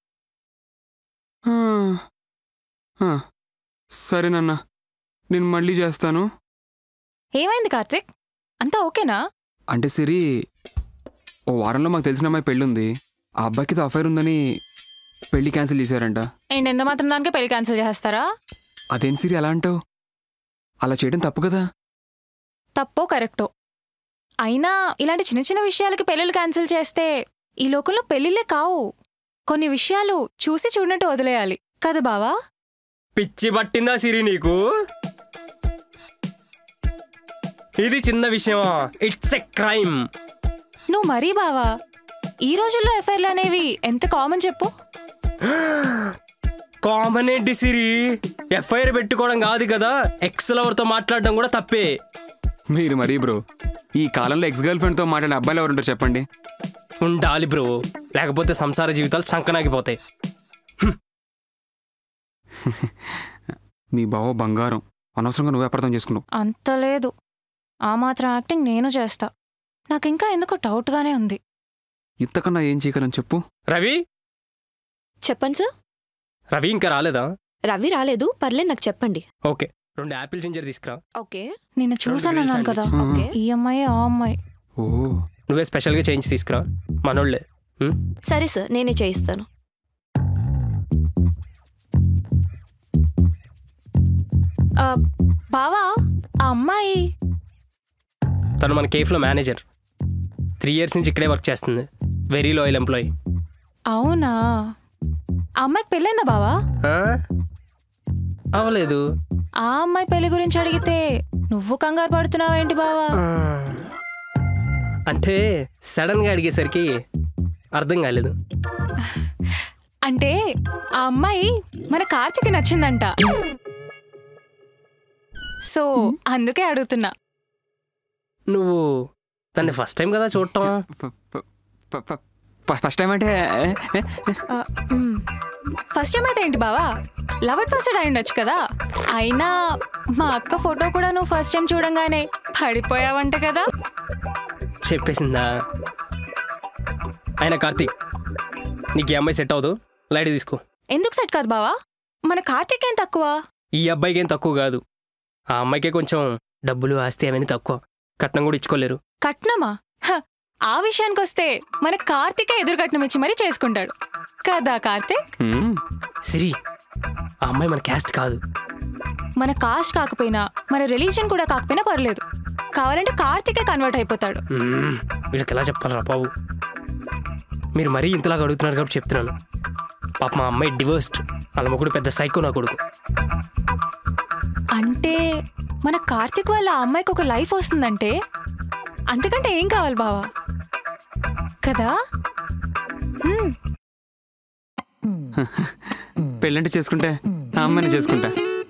ఆ. ఆ. సరే నాన్న నేను మళ్ళీ చేస్తాను ఏమైంది కార్తిక్ అంతా ఓకేనా అంటే సిరి ఓ వారంలో మాకు తెలిసిన అమ్మాయి పెళ్ళుంది ఆ అబ్బాయికితో అఫైర్ ఉందని పెళ్లి క్యాన్సిల్ చేశారంట ఏంటి ఎంత మాత్రం దానికే పెళ్లి క్యాన్సిల్ చేస్తారా అదేం సిరి అలా అంటావు అలా చేయడం తప్పు కదా తప్పో కరెక్టో అయినా ఇలాంటి చిన్న చిన్న విషయాలకి పెళ్ళిళ్ళు క్యాన్సిల్ చేస్తే ఈ లోకంలో పెళ్ళిళ్ళే కావు కొన్ని విషయాలు చూసి చూడనట్టు వదిలేయాలి కదా బావా పిచ్చి పట్టిందా సిరి నీకు ఇది చిన్న విషయమా ఇట్స్ ఎ క్రైమ్ నువ్వు మరీ బావా ఈ రోజుల్లో ఎఫ్ఐఆర్లు అనేవి ఎంత కామన్ చెప్పు కామన్ ఏంటి సిరి ఎఫ్ఐఆర్ పెట్టుకోవడం కాదు కదా ఎక్స్ లవర్తో మాట్లాడడం కూడా తప్పే మీరు మరీ బ్రో ఈ కాలంలో ఎక్స్ గర్ల్ ఫ్రెండ్తో మాట్లాడే అబ్బాయిలు ఎవరుంటారు చెప్పండి ఉండాలి బ్రో లేకపోతే సంసార జీవితాలు సంకనాగిపోతాయి మీ బావ బంగారం అనవసరంగా నువ్వే అపార్థం చేసుకున్నావు అంత లేదు ఆ మాత్రం యాక్టింగ్ నేను చేస్తా నాకు ఇంకా ఎందుకో డౌట్గానే ఉంది ఇంతకన్నా ఏం చేయగలను చెప్పు రవి చెప్పండి సార్ రవి ఇంకా రాలేదా రవి రాలేదు పర్లేదు నాకు చెప్పండి ఓకే రెండు యాపిల్ జింజర్ తీసుకురా ఓకే నిన్న చూసాను grill అన్నాను కదా sandwich. ఓకే ఈ అమ్మాయి ఆ అమ్మాయి ఓ నువ్వే స్పెషల్గా చేయించి తీసుకురా మనోళ్ళే ఉం? సరే సార్ నేనే చేయిస్తాను ఆ, బావా ఆ అమ్మాయి తను మన కేఫ్లో మేనేజర్ త్రీ ఇయర్స్ నుంచి ఇక్కడే వర్క్ చేస్తుంది వెరీ లాయల్ ఎంప్లాయీ అవునా ఆ అమ్మాయికి పెళ్ళైందా బావా అవ్వలేదు ఆ అమ్మాయి పెళ్లి గురించి అడిగితే నువ్వు కంగారు పడుతున్నావేంటి బావా అంటే సడన్గా అడిగేసరికి అర్థం కాలేదు అంటే ఆ అమ్మాయి మన కార్తికి నచ్చిందంట సో అందుకే అడుగుతున్నా నువ్వు దాన్ని ఫస్ట్ టైం కదా చూడటం ఫస్ట్ టైం అంటే ఫస్ట్ టైం అయితే ఏంటి బావా లవ్ అట్ ఫస్ట్ అయి ఉండొచ్చు కదా అయినా మా అక్క ఫోటో కూడా నువ్వు ఫస్ట్ టైం చూడంగానే పడిపోయావంట కదా చెప్పేసిందా ఆయన కార్తీక్ నీకు ఈ అమ్మాయి సెట్ అవ్వదు లైట్ తీసుకో ఎందుకు సెట్ కాదు బావా మన కార్తిక్ ఏం తక్కువ ఈ అబ్బాయికి ఏం తక్కువ కాదు ఆ అమ్మాయికే కొంచెం డబ్బులు ఆస్తి అవన్నీ తక్కువ కట్నం కూడా ఇచ్చుకోలేరు కట్నమా హ, ఆ విషయానికి వస్తే మన కార్తికే ఎదురు కట్నం ఇచ్చి మరీ చేసుకుంటాడు కదా కార్తిక్ సిరి ఆ అమ్మాయి మన క్యాస్ట్ కాదు మన కాస్ట్ కాకపోయినా మన రిలీజన్ కూడా కాకపోయినా పర్లేదు కావాలంటే కార్తికే కన్వర్ట్ అయిపోతాడు మ్మ్. వీళ్ళకి ఎలా చెప్పాలరా బాబు మీరు మరీ ఇంతలాగా అడుగుతున్నారు కాబట్టి చెప్తున్నాను పాప మా అమ్మాయి డివర్స్డ్ వాళ్ళ మొగుడు పెద్ద సైకో నా కొడుకు అంటే మన కార్తిక్ వల్ల ఆ అమ్మాయికి ఒక లైఫ్ వస్తుందంటే అంతకంటే ఏం కావాలి బావా కదా హ్మ్. పెళ్ళంటే చేసుకుంటే ఆ అమ్మాయిని చేసుకుంటా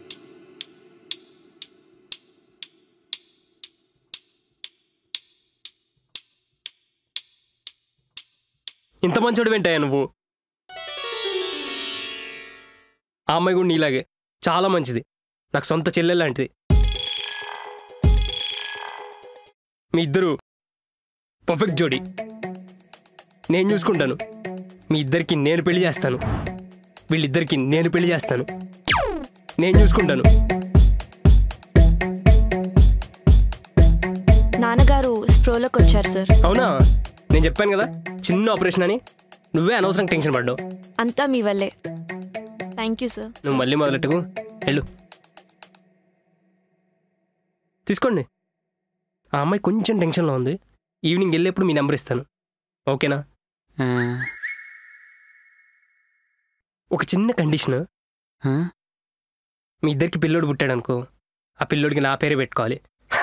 ఇంత మంచోడు వెంటయ్యా నువ్వు ఆ అమ్మాయి కూడా నీలాగే చాలా మంచిది నాకు సొంత చెల్లెలు లాంటిది మీ ఇద్దరు పర్ఫెక్ట్ జోడి నేను చూసుకుంటాను మీ ఇద్దరికి నేను పెళ్లి చేస్తాను వీళ్ళిద్దరికి నేను పెళ్లి చేస్తాను నేను చూసుకుంటాను నాన్నగారు స్ప్రోలోకి వచ్చారు సార్ అవునా నేను చెప్పాను కదా చిన్న ఆపరేషన్ అని నువ్వే అనవసరం టెన్షన్ పడ్డావు అంతా మీ వల్లే థ్యాంక్ యూ సార్ నువ్వు మళ్ళీ మొదలెట్టుకు వెళ్ళు తీసుకోండి ఆ అమ్మాయి కొంచెం టెన్షన్లో ఉంది ఈవినింగ్ వెళ్ళేప్పుడు మీ నెంబర్ ఇస్తాను ఓకేనా ఒక చిన్న కండిషన్ మీ ఇద్దరికి పిల్లోడు పుట్టాడు అనుకో ఆ పిల్లోడికి నా పేరే పెట్టుకోవాలి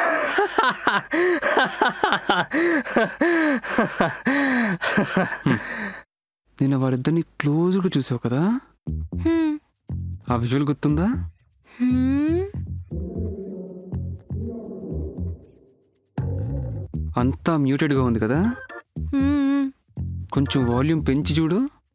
నేను వారిద్దరిని క్లోజ్గా చూసావు కదా హ్మ్. ఆ విజువల్ గుర్తుందా హ్మ్. అంతా మ్యూటెడ్గా ఉంది కదా హ్మ్. కొంచెం వాల్యూమ్ పెంచి చూడు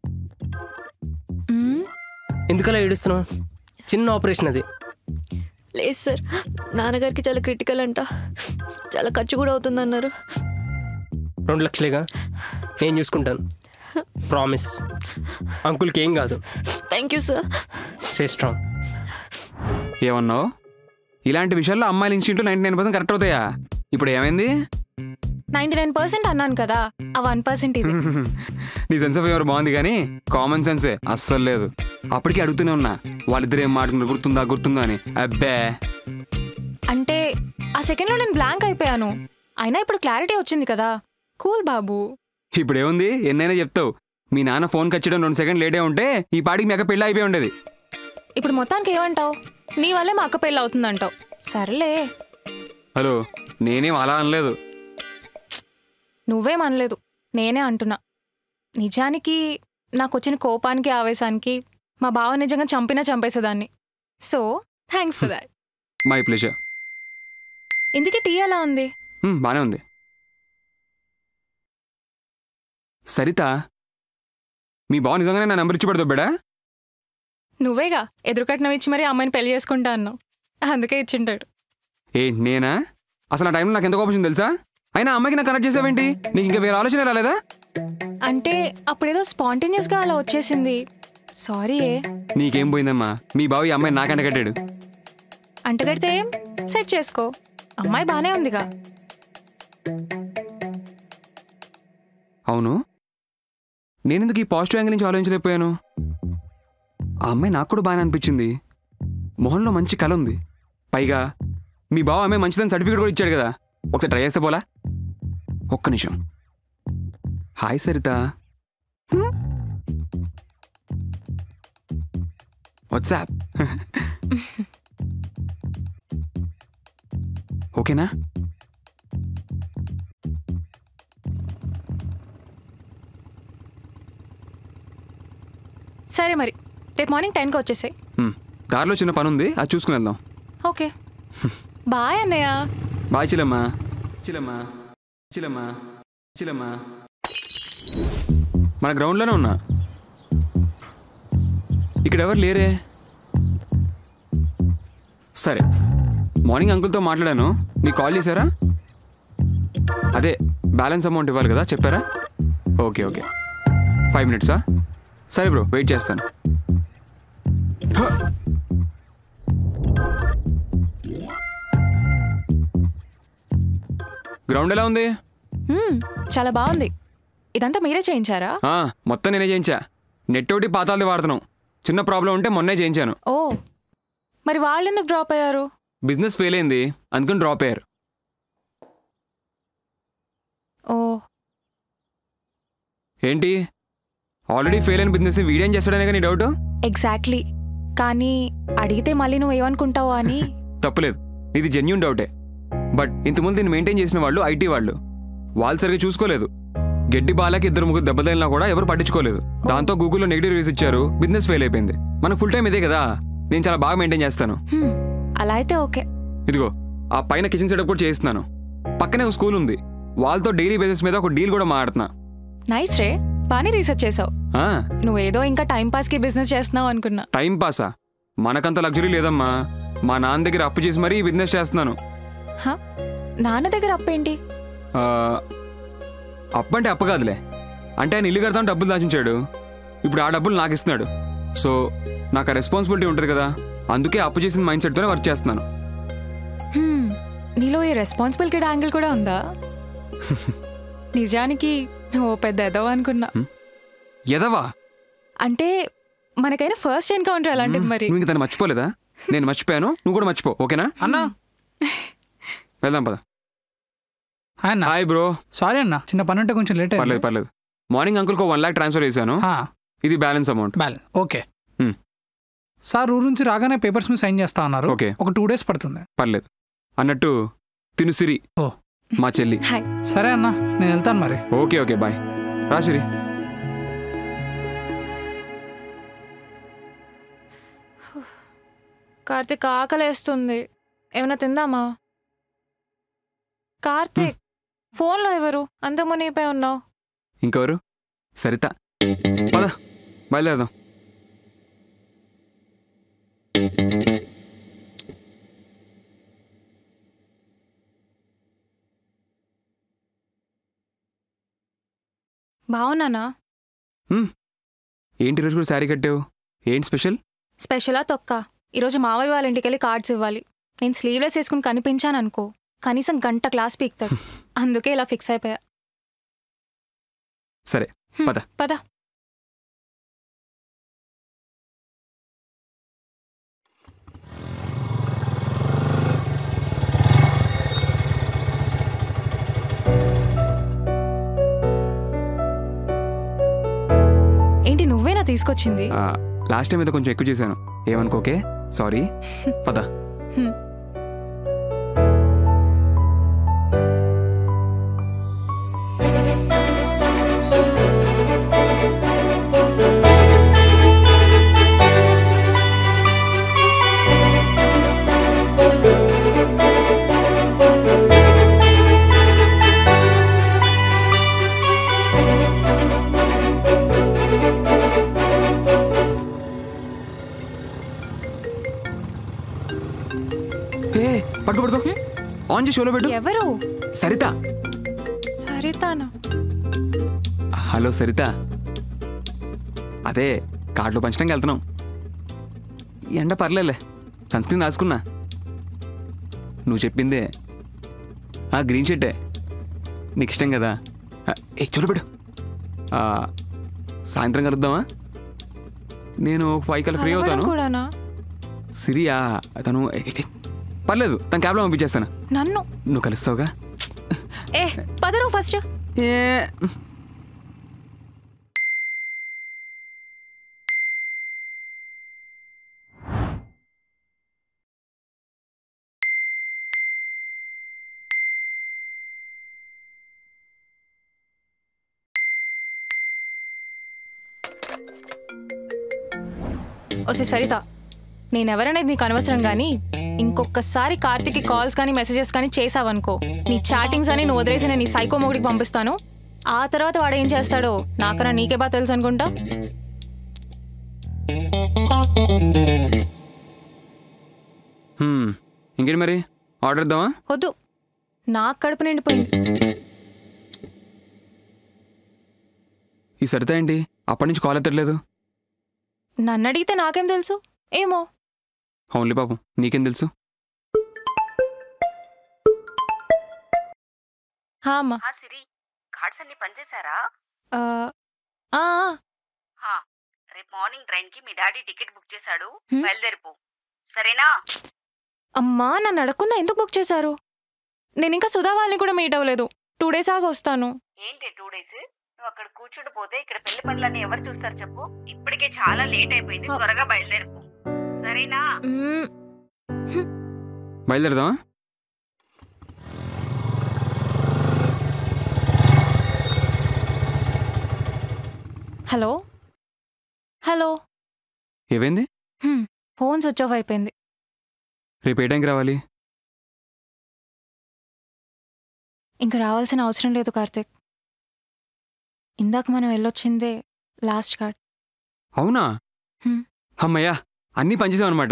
హ్మ్. ఎందుకలా ఏడుస్తున్నావు చిన్న ఆపరేషన్ అది లేదు సార్ నాన్నగారికి చాలా క్రిటికల్ అంట చాలా ఖర్చు కూడా అవుతుందన్నారు రెండు లక్షలేగా నేను చూసుకుంటాను ప్రామిస్ అంకుల్కి ఏం కాదు థ్యాంక్ యూ సార్ సే స్ట్రాంగ్ ఏమన్నావు ఇలాంటి విషయాల్లో అమ్మాయిల institute ninety nine percent correct అవుతాయా ఇప్పుడు ఏమైంది నైంటీ నైన్ పర్సెంట్ అన్నాను కదా ఆ వన్ పర్సెంట్ ఇది నీ సెన్స్ ఆఫ్ ఎవరు బాగుంది కానీ కామన్ సెన్సే అస్సలు లేదు అప్పటికే అడుగుతూనే ఉన్నా వాళ్ళిద్దరు ఏం మాట్లాడుకున్నారు గుర్తుందా గుర్తుందా అని అబ్బే అంటే ఆ సెకండ్లో నేను బ్లాంక్ అయిపోయాను అయినా ఇప్పుడు క్లారిటీ వచ్చింది కదా కూల్ బాబు ఇప్పుడు ఏముంది ఎన్నైనా చెప్తావు మీ నాన్న ఫోన్ కచ్చడం రెండు సెకండ్ లేటే ఉంటే ఈ పాటికి మెక్క పెళ్ళి అయిపోయి ఉండేది ఇప్పుడు మొత్తానికి ఏమంటావు నీ వల్లే మా అక్క పెళ్ళి అవుతుందంటావు సర్లే హలో నేనేం అలా అనలేదు నువ్వేం అనలేదు నేనే అంటున్నా నిజానికి నాకు వచ్చిన కోపానికి ఆవేశానికి మా బావ నిజంగా చంపినా చంపేసేదాన్ని so thanks for that my pleasure ఇందుకే టీ ఎలా ఉంది బానే ఉంది సరిత మీ బావ నిజంగానే నా నెంబర్ ఇచ్చి పడదొబ్బాడా నువ్వేగా ఎదురుకట్నం ఇచ్చి మరి అమ్మాయిని పెళ్లి చేసుకుంటా అన్నావు అందుకే ఇచ్చింటాడు ఏంటి నేనా అసలు ఆ టైంలో నాకు ఎంత కోపం వచ్చింది తెలుసా అయినా ఆ అమ్మాయికి నాకు కనెక్ట్ చేసావేంటి నీకు ఇంకా వేరే ఆలోచన రాలేదా అంటే అప్పుడేదో స్పాంటేనియస్గా అలా వచ్చేసింది సారీ ఏ నీకేం పోయిందమ్మా మీ బావ ఈ అమ్మాయి నాకంట కట్టాడు అంటగడితే ఏం సెట్ చేసుకో అమ్మాయి బానే ఉందిగా అవును నేనెందుకు ఈ పాజిటివ్ యాంగిల్ నుంచి ఆలోచించలేకపోయాను ఆ అమ్మాయి నాకు కూడా బాగానే అనిపించింది మొహంలో మంచి కళ ఉంది పైగా మీ బావ అమ్మాయి మంచిదని సర్టిఫికేట్ కూడా ఇచ్చాడు కదా ఒకసారి ట్రై చేస్తే పోలా ఒక్క నిమిషం హాయ్ సరిత వాట్సాప్ ఓకేనా సరే మరి రేపు మార్నింగ్ టెన్కి వచ్చేసాయి హ్మ్. దారిలో చిన్న పని ఉంది అది చూసుకుని వెళ్దాం ఓకే బాయ్ అన్నయ్య బాయ్ చిలమ్మా చిలమ్మా చిలమ్మా చిలమ్మా మన గ్రౌండ్లోనే ఉన్నా ఇక్కడ ఎవరు లేరే సరే మార్నింగ్ అంకుల్తో మాట్లాడాను నీకు కాల్ చేశారా అదే బ్యాలెన్స్ అమౌంట్ ఇవ్వాలి కదా చెప్పారా ఓకే ఓకే ఫైవ్ మినిట్సా సరే బ్రో వెయిట్ చేస్తాను హ! గ్రౌండ్ ఎలా ఉంది మ్మ్, చాలా బాగుంది ఇదంతా మీరే చేయించారా ఆ, మొత్తం నేనే చేయించా నెట్ ఒకటి పాతాలది వాడుతున్నాం చిన్న ప్రాబ్లం ఉంటే మొన్నే చేయించాను ఓ మరి వాళ్ళు ఎందుకు డ్రాప్ అయ్యారు బిజినెస్ ఫెయిల్ అయింది అందుకని డ్రాప్ అయ్యారు ఓ ఏంటి ఆల్రెడీ ఫెయిల్ అయిన బిజినెస్ వీడేం చేస్తాడనే కానీ డౌట్ ఎగ్జాక్ట్లీ కానీ అడిగితే మళ్ళీ నువ్వు ఏమనుకుంటావో అని తప్పులేదు ఇది జెన్యున్ డౌటే బట్ ఇంతకుముందు దీన్ని మెయింటైన్ చేసిన వాళ్ళు ఐటీ వాళ్ళు వాళ్ళు సరిగ్గా చూసుకోలేదు గడ్డి బాలకి ఇద్దరు ముగ్గురు దెబ్బతగిలినా కూడా ఎవరు పట్టించుకోలేదు దాంతో గూగుల్లో నెగిటివ్ రివ్యూస్ ఇచ్చారు బిజినెస్ ఫెయిల్ అయిపోయింది మనకు ఫుల్ టైం ఇదే కదా నేను చాలా బాగా మెయింటైన్ చేస్తాను హ్మ్, అలా అయితే ఓకే ఇదిగో ఆ పైన కిచెన్ సెటప్ కూడా చేయిస్తున్నాను పక్కనే ఒక స్కూల్ ఉంది వాళ్ళతో డైలీ బేసిస్ మీద ఒక డీల్ కూడా మాడుతున్నా నైస్ రే బాగానే రీసెర్చ్ చేసావు ఆ, నువ్వేదో ఇంకా టైం పాస్కి బిజినెస్ చేస్తున్నావు అనుకున్నా టైం పాసా మనకంత లగ్జరీ లేదమ్మా మా నాన్న దగ్గర అప్పు చేసి మరీ ఈ బిజినెస్ చేస్తున్నాను హ? నాన్న దగ్గర అప్పేంటి ఆ, అప్పు అంటే అప్పు కాదులే అంటే ఆయన ఇల్లు కడతాను డబ్బులు దాచించాడు ఇప్పుడు ఆ డబ్బులు నాకు ఇస్తున్నాడు సో నాకు ఆ రెస్పాన్సిబిలిటీ ఉంటుంది కదా అందుకే అప్పు చేసిన మైండ్ సెట్తోనే వర్క్ చేస్తున్నాను హ్మ్, నీలో ఈ రెస్పాన్సిబిలిటీ యాంగిల్ కూడా ఉందా నిజానికి నువ్వు ఓ పెద్ద ఎదవ అనుకున్నా ఎదవా అంటే మనకైనా ఫస్ట్ ఎన్కౌంటర్ అలాంటిది మరి నువ్వు ఇంక దాన్ని మర్చిపోలేదా నేను మర్చిపోయాను నువ్వు కూడా మర్చిపో ఓకేనా అన్నా వెళ్దాం పద హాయ్ అన్న హాయ్ బ్రో సారీ అన్న చిన్న పని ఉంటే కొంచెం లేట్ పర్లేదు పర్లేదు మార్నింగ్ అంకుల్కి వన్ లాక్ ట్రాన్స్ఫర్ చేశాను ఇది బ్యాలెన్స్ అమౌంట్ బ్యాలెన్స్ ఓకే హ్మ్. సార్ ఊరు నుంచి రాగానే పేపర్స్ మీద సైన్ చేస్తా అన్నారు ఓకే. ఒక టూ డేస్ పడుతుంది పర్లేదు అన్నట్టు తినుసిరి ఓ మా చెల్లి హాయ్ సరే అన్న నేను వెళ్తాను మరి ఓకే ఓకే బాయ్ రాసిరి కార్తిక్ ఆకలేస్తుంది ఏమైనా తిందామా కార్తిక్ ఫోన్లో ఎవరు అంత మునిగిపోయి ఉన్నావు ఇంకెవరు సరిత పద బయలుదేరదాం బాగున్నానా హ్మ్. ఏంటి రోజు కూడా శారీ కట్టావు ఏంటి స్పెషల్ స్పెషలా తొక్క ఈరోజు మావయ్య వాళ్ళ ఇంటికి వెళ్ళి కార్డ్స్ ఇవ్వాలి నేను స్లీవ్లెస్ వేసుకుని కనిపించాను అనుకో కనీసం గంట క్లాస్ పీక్తాడు అందుకే ఇలా ఫిక్స్ అయిపోయా సరే హ్మ్, పద పద ఏంటి నువ్వేనా తీసుకొచ్చింది ఆ, లాస్ట్ టైం అయితే కొంచెం ఎక్కువ చేశాను ఏమనుకోకే సారీ పద హ్మ్. పట్టుకో పట్టుకో ఆన్ చేసి షోలో పెట్టు ఎవరు సరిత సరితానా హలో సరిత అదే కార్డులో పంచడానికి వెళ్తున్నాం ఈ ఎండ పర్లేలే సన్ స్క్రీన్ రాసుకున్నా నువ్వు చెప్పిందే ఆ గ్రీన్ షర్టే నీకు ఇష్టం కదా ఆ, ఏ చూడబెడు సాయంత్రం కలుద్దామా నేను ఫైవ్ కల్లా ఫ్రీ కలవడం అవుతాను కూడానా సిరియా తను ఏ, ఏ, పర్లేదు తన క్యాబ్లో పంపించేస్తాను నన్ను నువ్వు కలుస్తావుగా ఏ పదరు ఫస్ట్ ఏ ఓసే సరిత నేనెవరనేది నీకు అనవసరం కానీ ఇంకొకసారి కార్తిక్కి కాల్స్ కానీ మెసేజెస్ కానీ చేసావనుకో నీ చాటింగ్స్ అని నువ్వు వదిలేసి నేను నీ సైకో మొగుడికి పంపిస్తాను ఆ తర్వాత వాడు ఏం చేస్తాడో నాకన్నా నీకే బాగా తెలుసు అనుకుంటా హ్మ్. ఇంకేంటి మరి ఆర్డర్ ఇద్దామా వద్దు నాకు కడుపు నిండిపోయింది ఈ సరిత ఏంటి అప్పటి నుంచి కాల్ ఎత్తట్లేదు నన్ను అడిగితే నాకేం తెలుసు ఏమో అవునులే పాపం నీకేం తెలుసు హా అమ్మా ఆ సిరి కార్డ్స్ అన్ని పనిచేశారా ఆ, ఆ, ఆ, హా, రేపు మార్నింగ్ ట్రైన్ కి మీ డాడీ టికెట్ బుక్ చేశాడు హ్మ్. బయలుదేరిపో సరేనా అమ్మా నన్ను అడగకుండా ఎందుకు బుక్ చేశారు నేను ఇంకా సుధా వాళ్ళని కూడా మీట్ అవ్వలేదు టూ డేస్ ఆగి వస్తాను ఏంటి టూ డేస్ నువ్వు అక్కడ కూర్చుండిపోతే ఇక్కడ పెళ్లి పనులన్నీ ఎవరు చూస్తారు చెప్పు ఇప్పటికే చాలా లేట్ అయిపోయింది త్వరగా బయలుదేరిపో సరేనా మ్మ్. బయలుదేరదామా హలో హలో ఏమైంది హ్మ్, ఫోన్ స్విచ్ ఆఫ్ అయిపోయింది రేపు ఏ టైంకి రావాలి ఇంక రావాల్సిన అవసరం లేదు కార్తిక్ ఇందాక మనం వెళ్ళొచ్చిందే లాస్ట్ కార్డ్ అవునా హ్మ్. అమ్మయ్యా అన్నీ పనిచేసాం అనమాట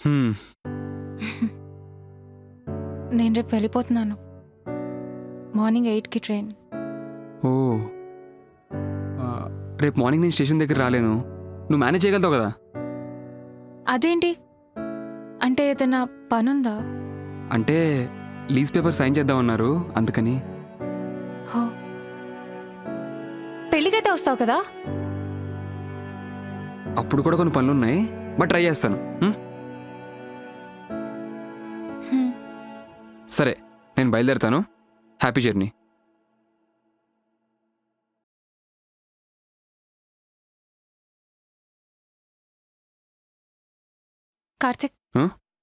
నేను రేపు వెళ్ళిపోతున్నాను మార్నింగ్ ఎయిట్కి ట్రైన్ ఓ ఆ, రేపు మార్నింగ్ నేను స్టేషన్ దగ్గర రాలేను నువ్వు మేనేజ్ చేయగలుగుతావు కదా అదేంటి అంటే ఏదైనా పనుందా అంటే లీజ్ పేపర్ సైన్ చేద్దామన్నారు అందుకని హో పెళ్ళికైతే వస్తావు కదా అప్పుడు కూడా కొన్ని పనులు ఉన్నాయి బట్ ట్రై చేస్తాను హ్మ్? హ్మ్. సరే నేను బయలుదేరుతాను హ్యాపీ జర్నీ కార్తిక్ ఆ?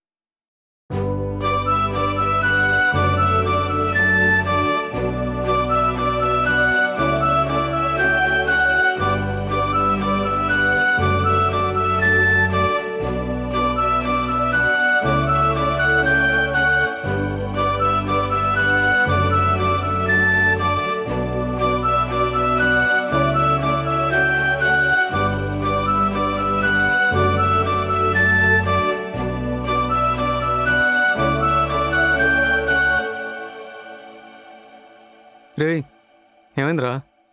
రే ఏమైందిరా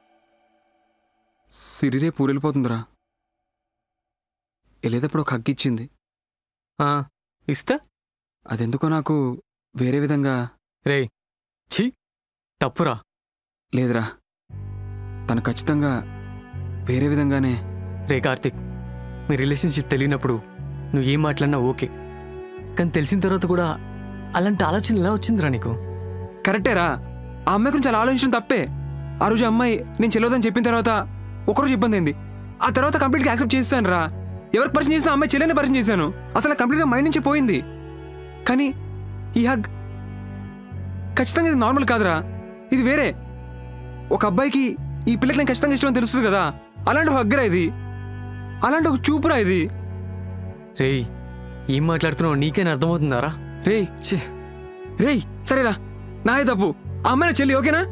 సిరిరే పూరెళ్ళిపోతుందిరా వెళ్ళేటప్పుడు ఒక హక్కు ఇచ్చింది ఆ, ఇస్తే అదెందుకో నాకు వేరే విధంగా రే ఛీ తప్పురా లేదురా తను ఖచ్చితంగా వేరే విధంగానే రే కార్తిక్ మీ రిలేషన్షిప్ తెలియనప్పుడు నువ్వు ఏం మాట్లాడినా ఓకే కానీ తెలిసిన తర్వాత కూడా అలాంటి ఆలోచన ఎలా వచ్చిందిరా నీకు కరెక్టేరా ఆ అమ్మాయి గురించి అలా ఆలోచించడం తప్పే ఆ రోజు అమ్మాయి నేను చెల్లవదని చెప్పిన తర్వాత ఒకరోజు ఇబ్బంది అయింది ఆ తర్వాత కంప్లీట్గా యాక్సెప్ట్ చేస్తాను రా ఎవరికి పరిచయం చేసిన అమ్మాయి చెల్లెని పరిచయం చేశాను అసలు కంప్లీట్గా మైండ్ నుంచి పోయింది కానీ ఈ హగ్ ఖచ్చితంగా ఇది నార్మల్ కాదురా ఇది వేరే ఒక అబ్బాయికి ఈ పిల్లకి నేను ఖచ్చితంగా ఇష్టం అని తెలుస్తుంది కదా అలాంటి ఒక హగ్గురా ఇది అలాంటి ఒక చూపురా ఇది రేయ్ ఏం మాట్లాడుతున్నావు నీకేనా అర్థమవుతుందారా రేయ్ రేయ్ సరేరా నాదే తప్పు ఆ అమ్మాయి నా చెల్లి ఓకేనా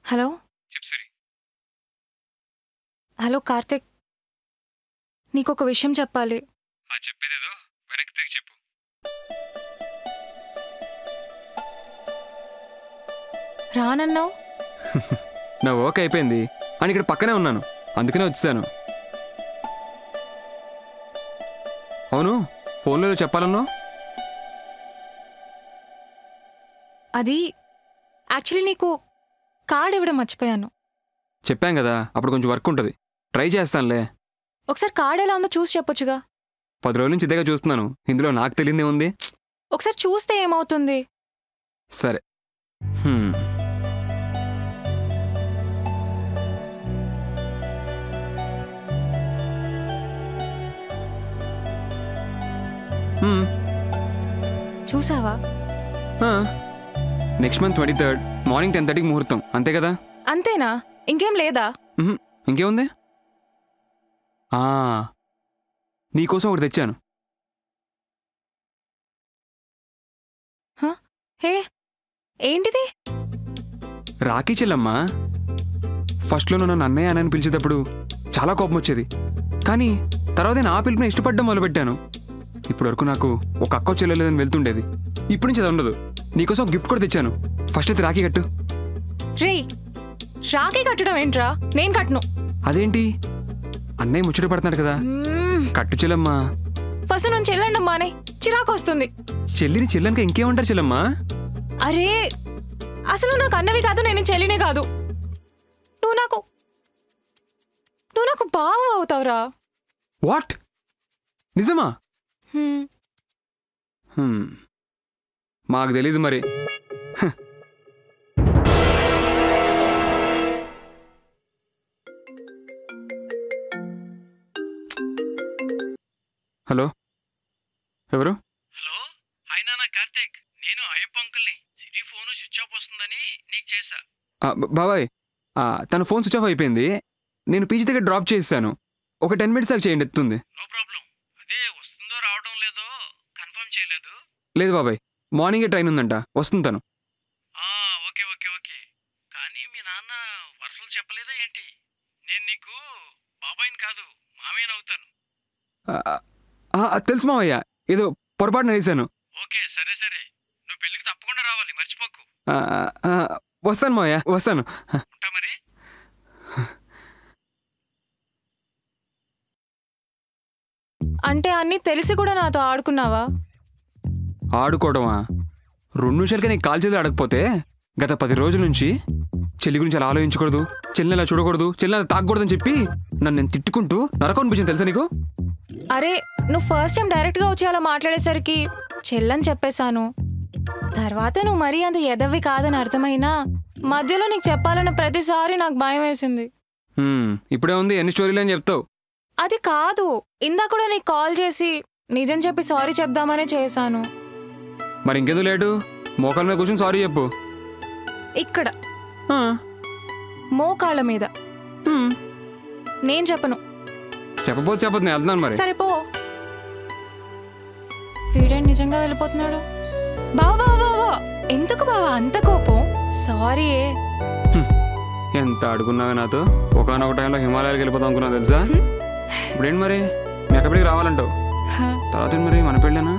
హలో చెప్పు సరి హలో కార్తిక్ నీకు ఒక విషయం చెప్పాలి ఆ చెప్పేదేదో వెనక్కి తిరిగి చెప్పు రానన్నావు నా వర్క్ అయిపోయింది అని ఇక్కడ పక్కనే ఉన్నాను అందుకనే వచ్చాను అవును ఫోన్లో ఏదో చెప్పాలన్నావు అది యాక్చువల్లీ నీకు కార్డ్ ఇవ్వడం మర్చిపోయాను చెప్పాం కదా అప్పుడు కొంచెం వర్క్ ఉంటుంది ట్రై చేస్తానులే ఒకసారి కార్డ్ ఎలా ఉందో చూసి చెప్పొచ్చుగా పది రోజుల నుంచి ఇదేగా చూస్తున్నాను ఇందులో నాకు తెలియదే ఉంది ఒకసారి చూస్తే ఏమవుతుంది సరే హ్మ్. హ్మ్. చూసావా ఆ. Next month twenty third morning ten థర్టీకి ముహూర్తం అంతే కదా అంతేనా ఇంకేం లేదా మ్హూ. ఇంకేముంది ఆ, నీకోసం ఒకటి తెచ్చాను హ? హే ఏంటిది రాఖీ చెల్లమ్మ ఫస్ట్లో నన్ను అన్నయ్య అని పిలిచేటప్పుడు చాలా కోపం వచ్చేది కానీ తర్వాత నేను ఆ పిలుపుని ఇష్టపడడం మొదలుపెట్టాను ఇప్పటి వరకు నాకు ఒక అక్క చెల్లెలేదని వెళ్తుండేది ఇప్పుడు నుంచి అది ఉండదు నీకోసం ఒక గిఫ్ట్ కూడా తెచ్చాను ఫస్ట్ అయితే రాఖీ కట్టు రే రాఖీ కట్టడం ఏంట్రా నేను కట్టను అదేంటి అన్నయ్య ముచ్చట పడుతున్నాడు కదా కట్టు చెల్లమ్మ ఫస్ట్ నుంచి వెళ్ళండి అమ్మానే చిరాకు వస్తుంది చెల్లిని చెల్లెనక ఇంకేమంటారు చెల్లమ్మ అరే అసలు నాకు అన్నవి కాదు నేను చెల్లినే కాదు నువ్వు నాకు నువ్వు నాకు బావ అవుతావురా వాట్ నిజమా హ్మ్. హ్మ్. మాకు తెలీదు మరి హ. హలో ఎవరు హలో హాయ్ నాన్న కార్తీక్ నేను అయ్యప్ప అంకుల్ని సిరి ఫోన్ స్విచ్ ఆఫ్ వస్తుందని నీకు చేశా ఆ, బ- బాబాయ్ ఆ, తన ఫోన్ స్విచ్ ఆఫ్ అయిపోయింది నేను పీజీ దగ్గర డ్రాప్ చేస్తాను ఒక టెన్ మినిట్స్ దాకా చేయండి ఎత్తుంది నో ప్రాబ్లం అదే వస్తుందో రావడం లేదో కన్ఫర్మ్ చేయలేదు లేదు బాబాయ్ మార్నింగే ట్రైన్ ఉందంట వస్తుంది తను ఆ ఓకే ఓకే ఓకే కానీ మీ నాన్న వరుసలు చెప్పలేదా ఏంటి నేను నీకు బాబాయిని కాదు మామయ్యని అవుతాను ఆ, ఆ, ఆ, తెలుసు మావయ్య ఏదో పొరపాటున వేసాను ఓకే సరే సరే నువ్వు పెళ్ళికి తప్పకుండా రావాలి మర్చిపోకు ఆ, ఆ, వస్తాను మావయ్య వస్తాను ఉంటా మరి అంటే అన్నీ తెలిసి కూడా నాతో ఆడుకున్నావా ఆడుకోవడమా రెండు నిమిషాలకే నీకు కాల్ చేతులు ఆడకపోతే గత పది రోజుల నుంచి చెల్లి గురించి అలా ఆలోచించకూడదు చెల్లిని అలా చూడకూడదు చెల్లిని అలా తాగకూడదని చెప్పి నన్ను నేను తిట్టుకుంటూ నరకం అనిపించింది తెలుసా నీకు అరే నువ్వు ఫస్ట్ టైం డైరెక్ట్గా వచ్చి అలా మాట్లాడేసరికి చెల్లని చెప్పేశాను తర్వాత నువ్వు మరీ అంత ఎదవి కాదని అర్థమైనా మధ్యలో నీకు చెప్పాలన్న ప్రతిసారి నాకు భయం వేసింది హ్మ్, ఇప్పుడే ఉంది ఎన్ని స్టోరీలు అని చెప్తావు అది కాదు ఇందాక కూడా నీకు కాల్ చేసి నిజం చెప్పి సారీ చెప్దామనే చేశాను మరి ఇంకెందుకు లేటు మోకాల మీద కూర్చొని సారీ చెప్పు ఇక్కడ మోకాళ్ళ మీద నేను చెప్పను చెప్పబోతే చెప్పదు నేను వెళ్తున్నాను మరి సరే పో వీడేంటి నిజంగా వెళ్ళిపోతున్నాడు బావా బావా బావా ఎందుకు బావా అంత కోపం సారీ ఎంత అడుగున్నావే నాతో ఒకనొక టైంలో హిమాలయాలకు వెళ్ళిపోతాం అనుకున్నా తెలుసా ఇప్పుడేంటి మరి మీ ఎక్కడికి రావాలంటావు తర్వాత ఏంటి మరి మన పెళ్ళేనా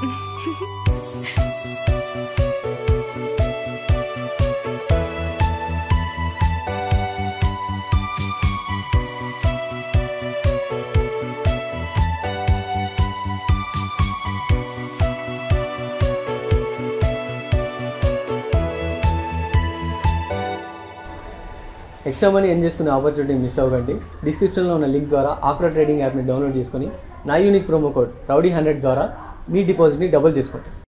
ఎక్స్ట్రా మనీ ఎర్న్ చేసుకునే ఆపర్చునిటీ మిస్ అవ్వకండి డిస్క్రిప్షన్లో ఉన్న లింక్ ద్వారా ఆక్రా ట్రేడింగ్ యాప్ని డౌన్లోడ్ చేసుకొని నా unique promo code rowdy hundred ద్వారా మీ డిపాజిట్ని డబుల్ చేసుకోండి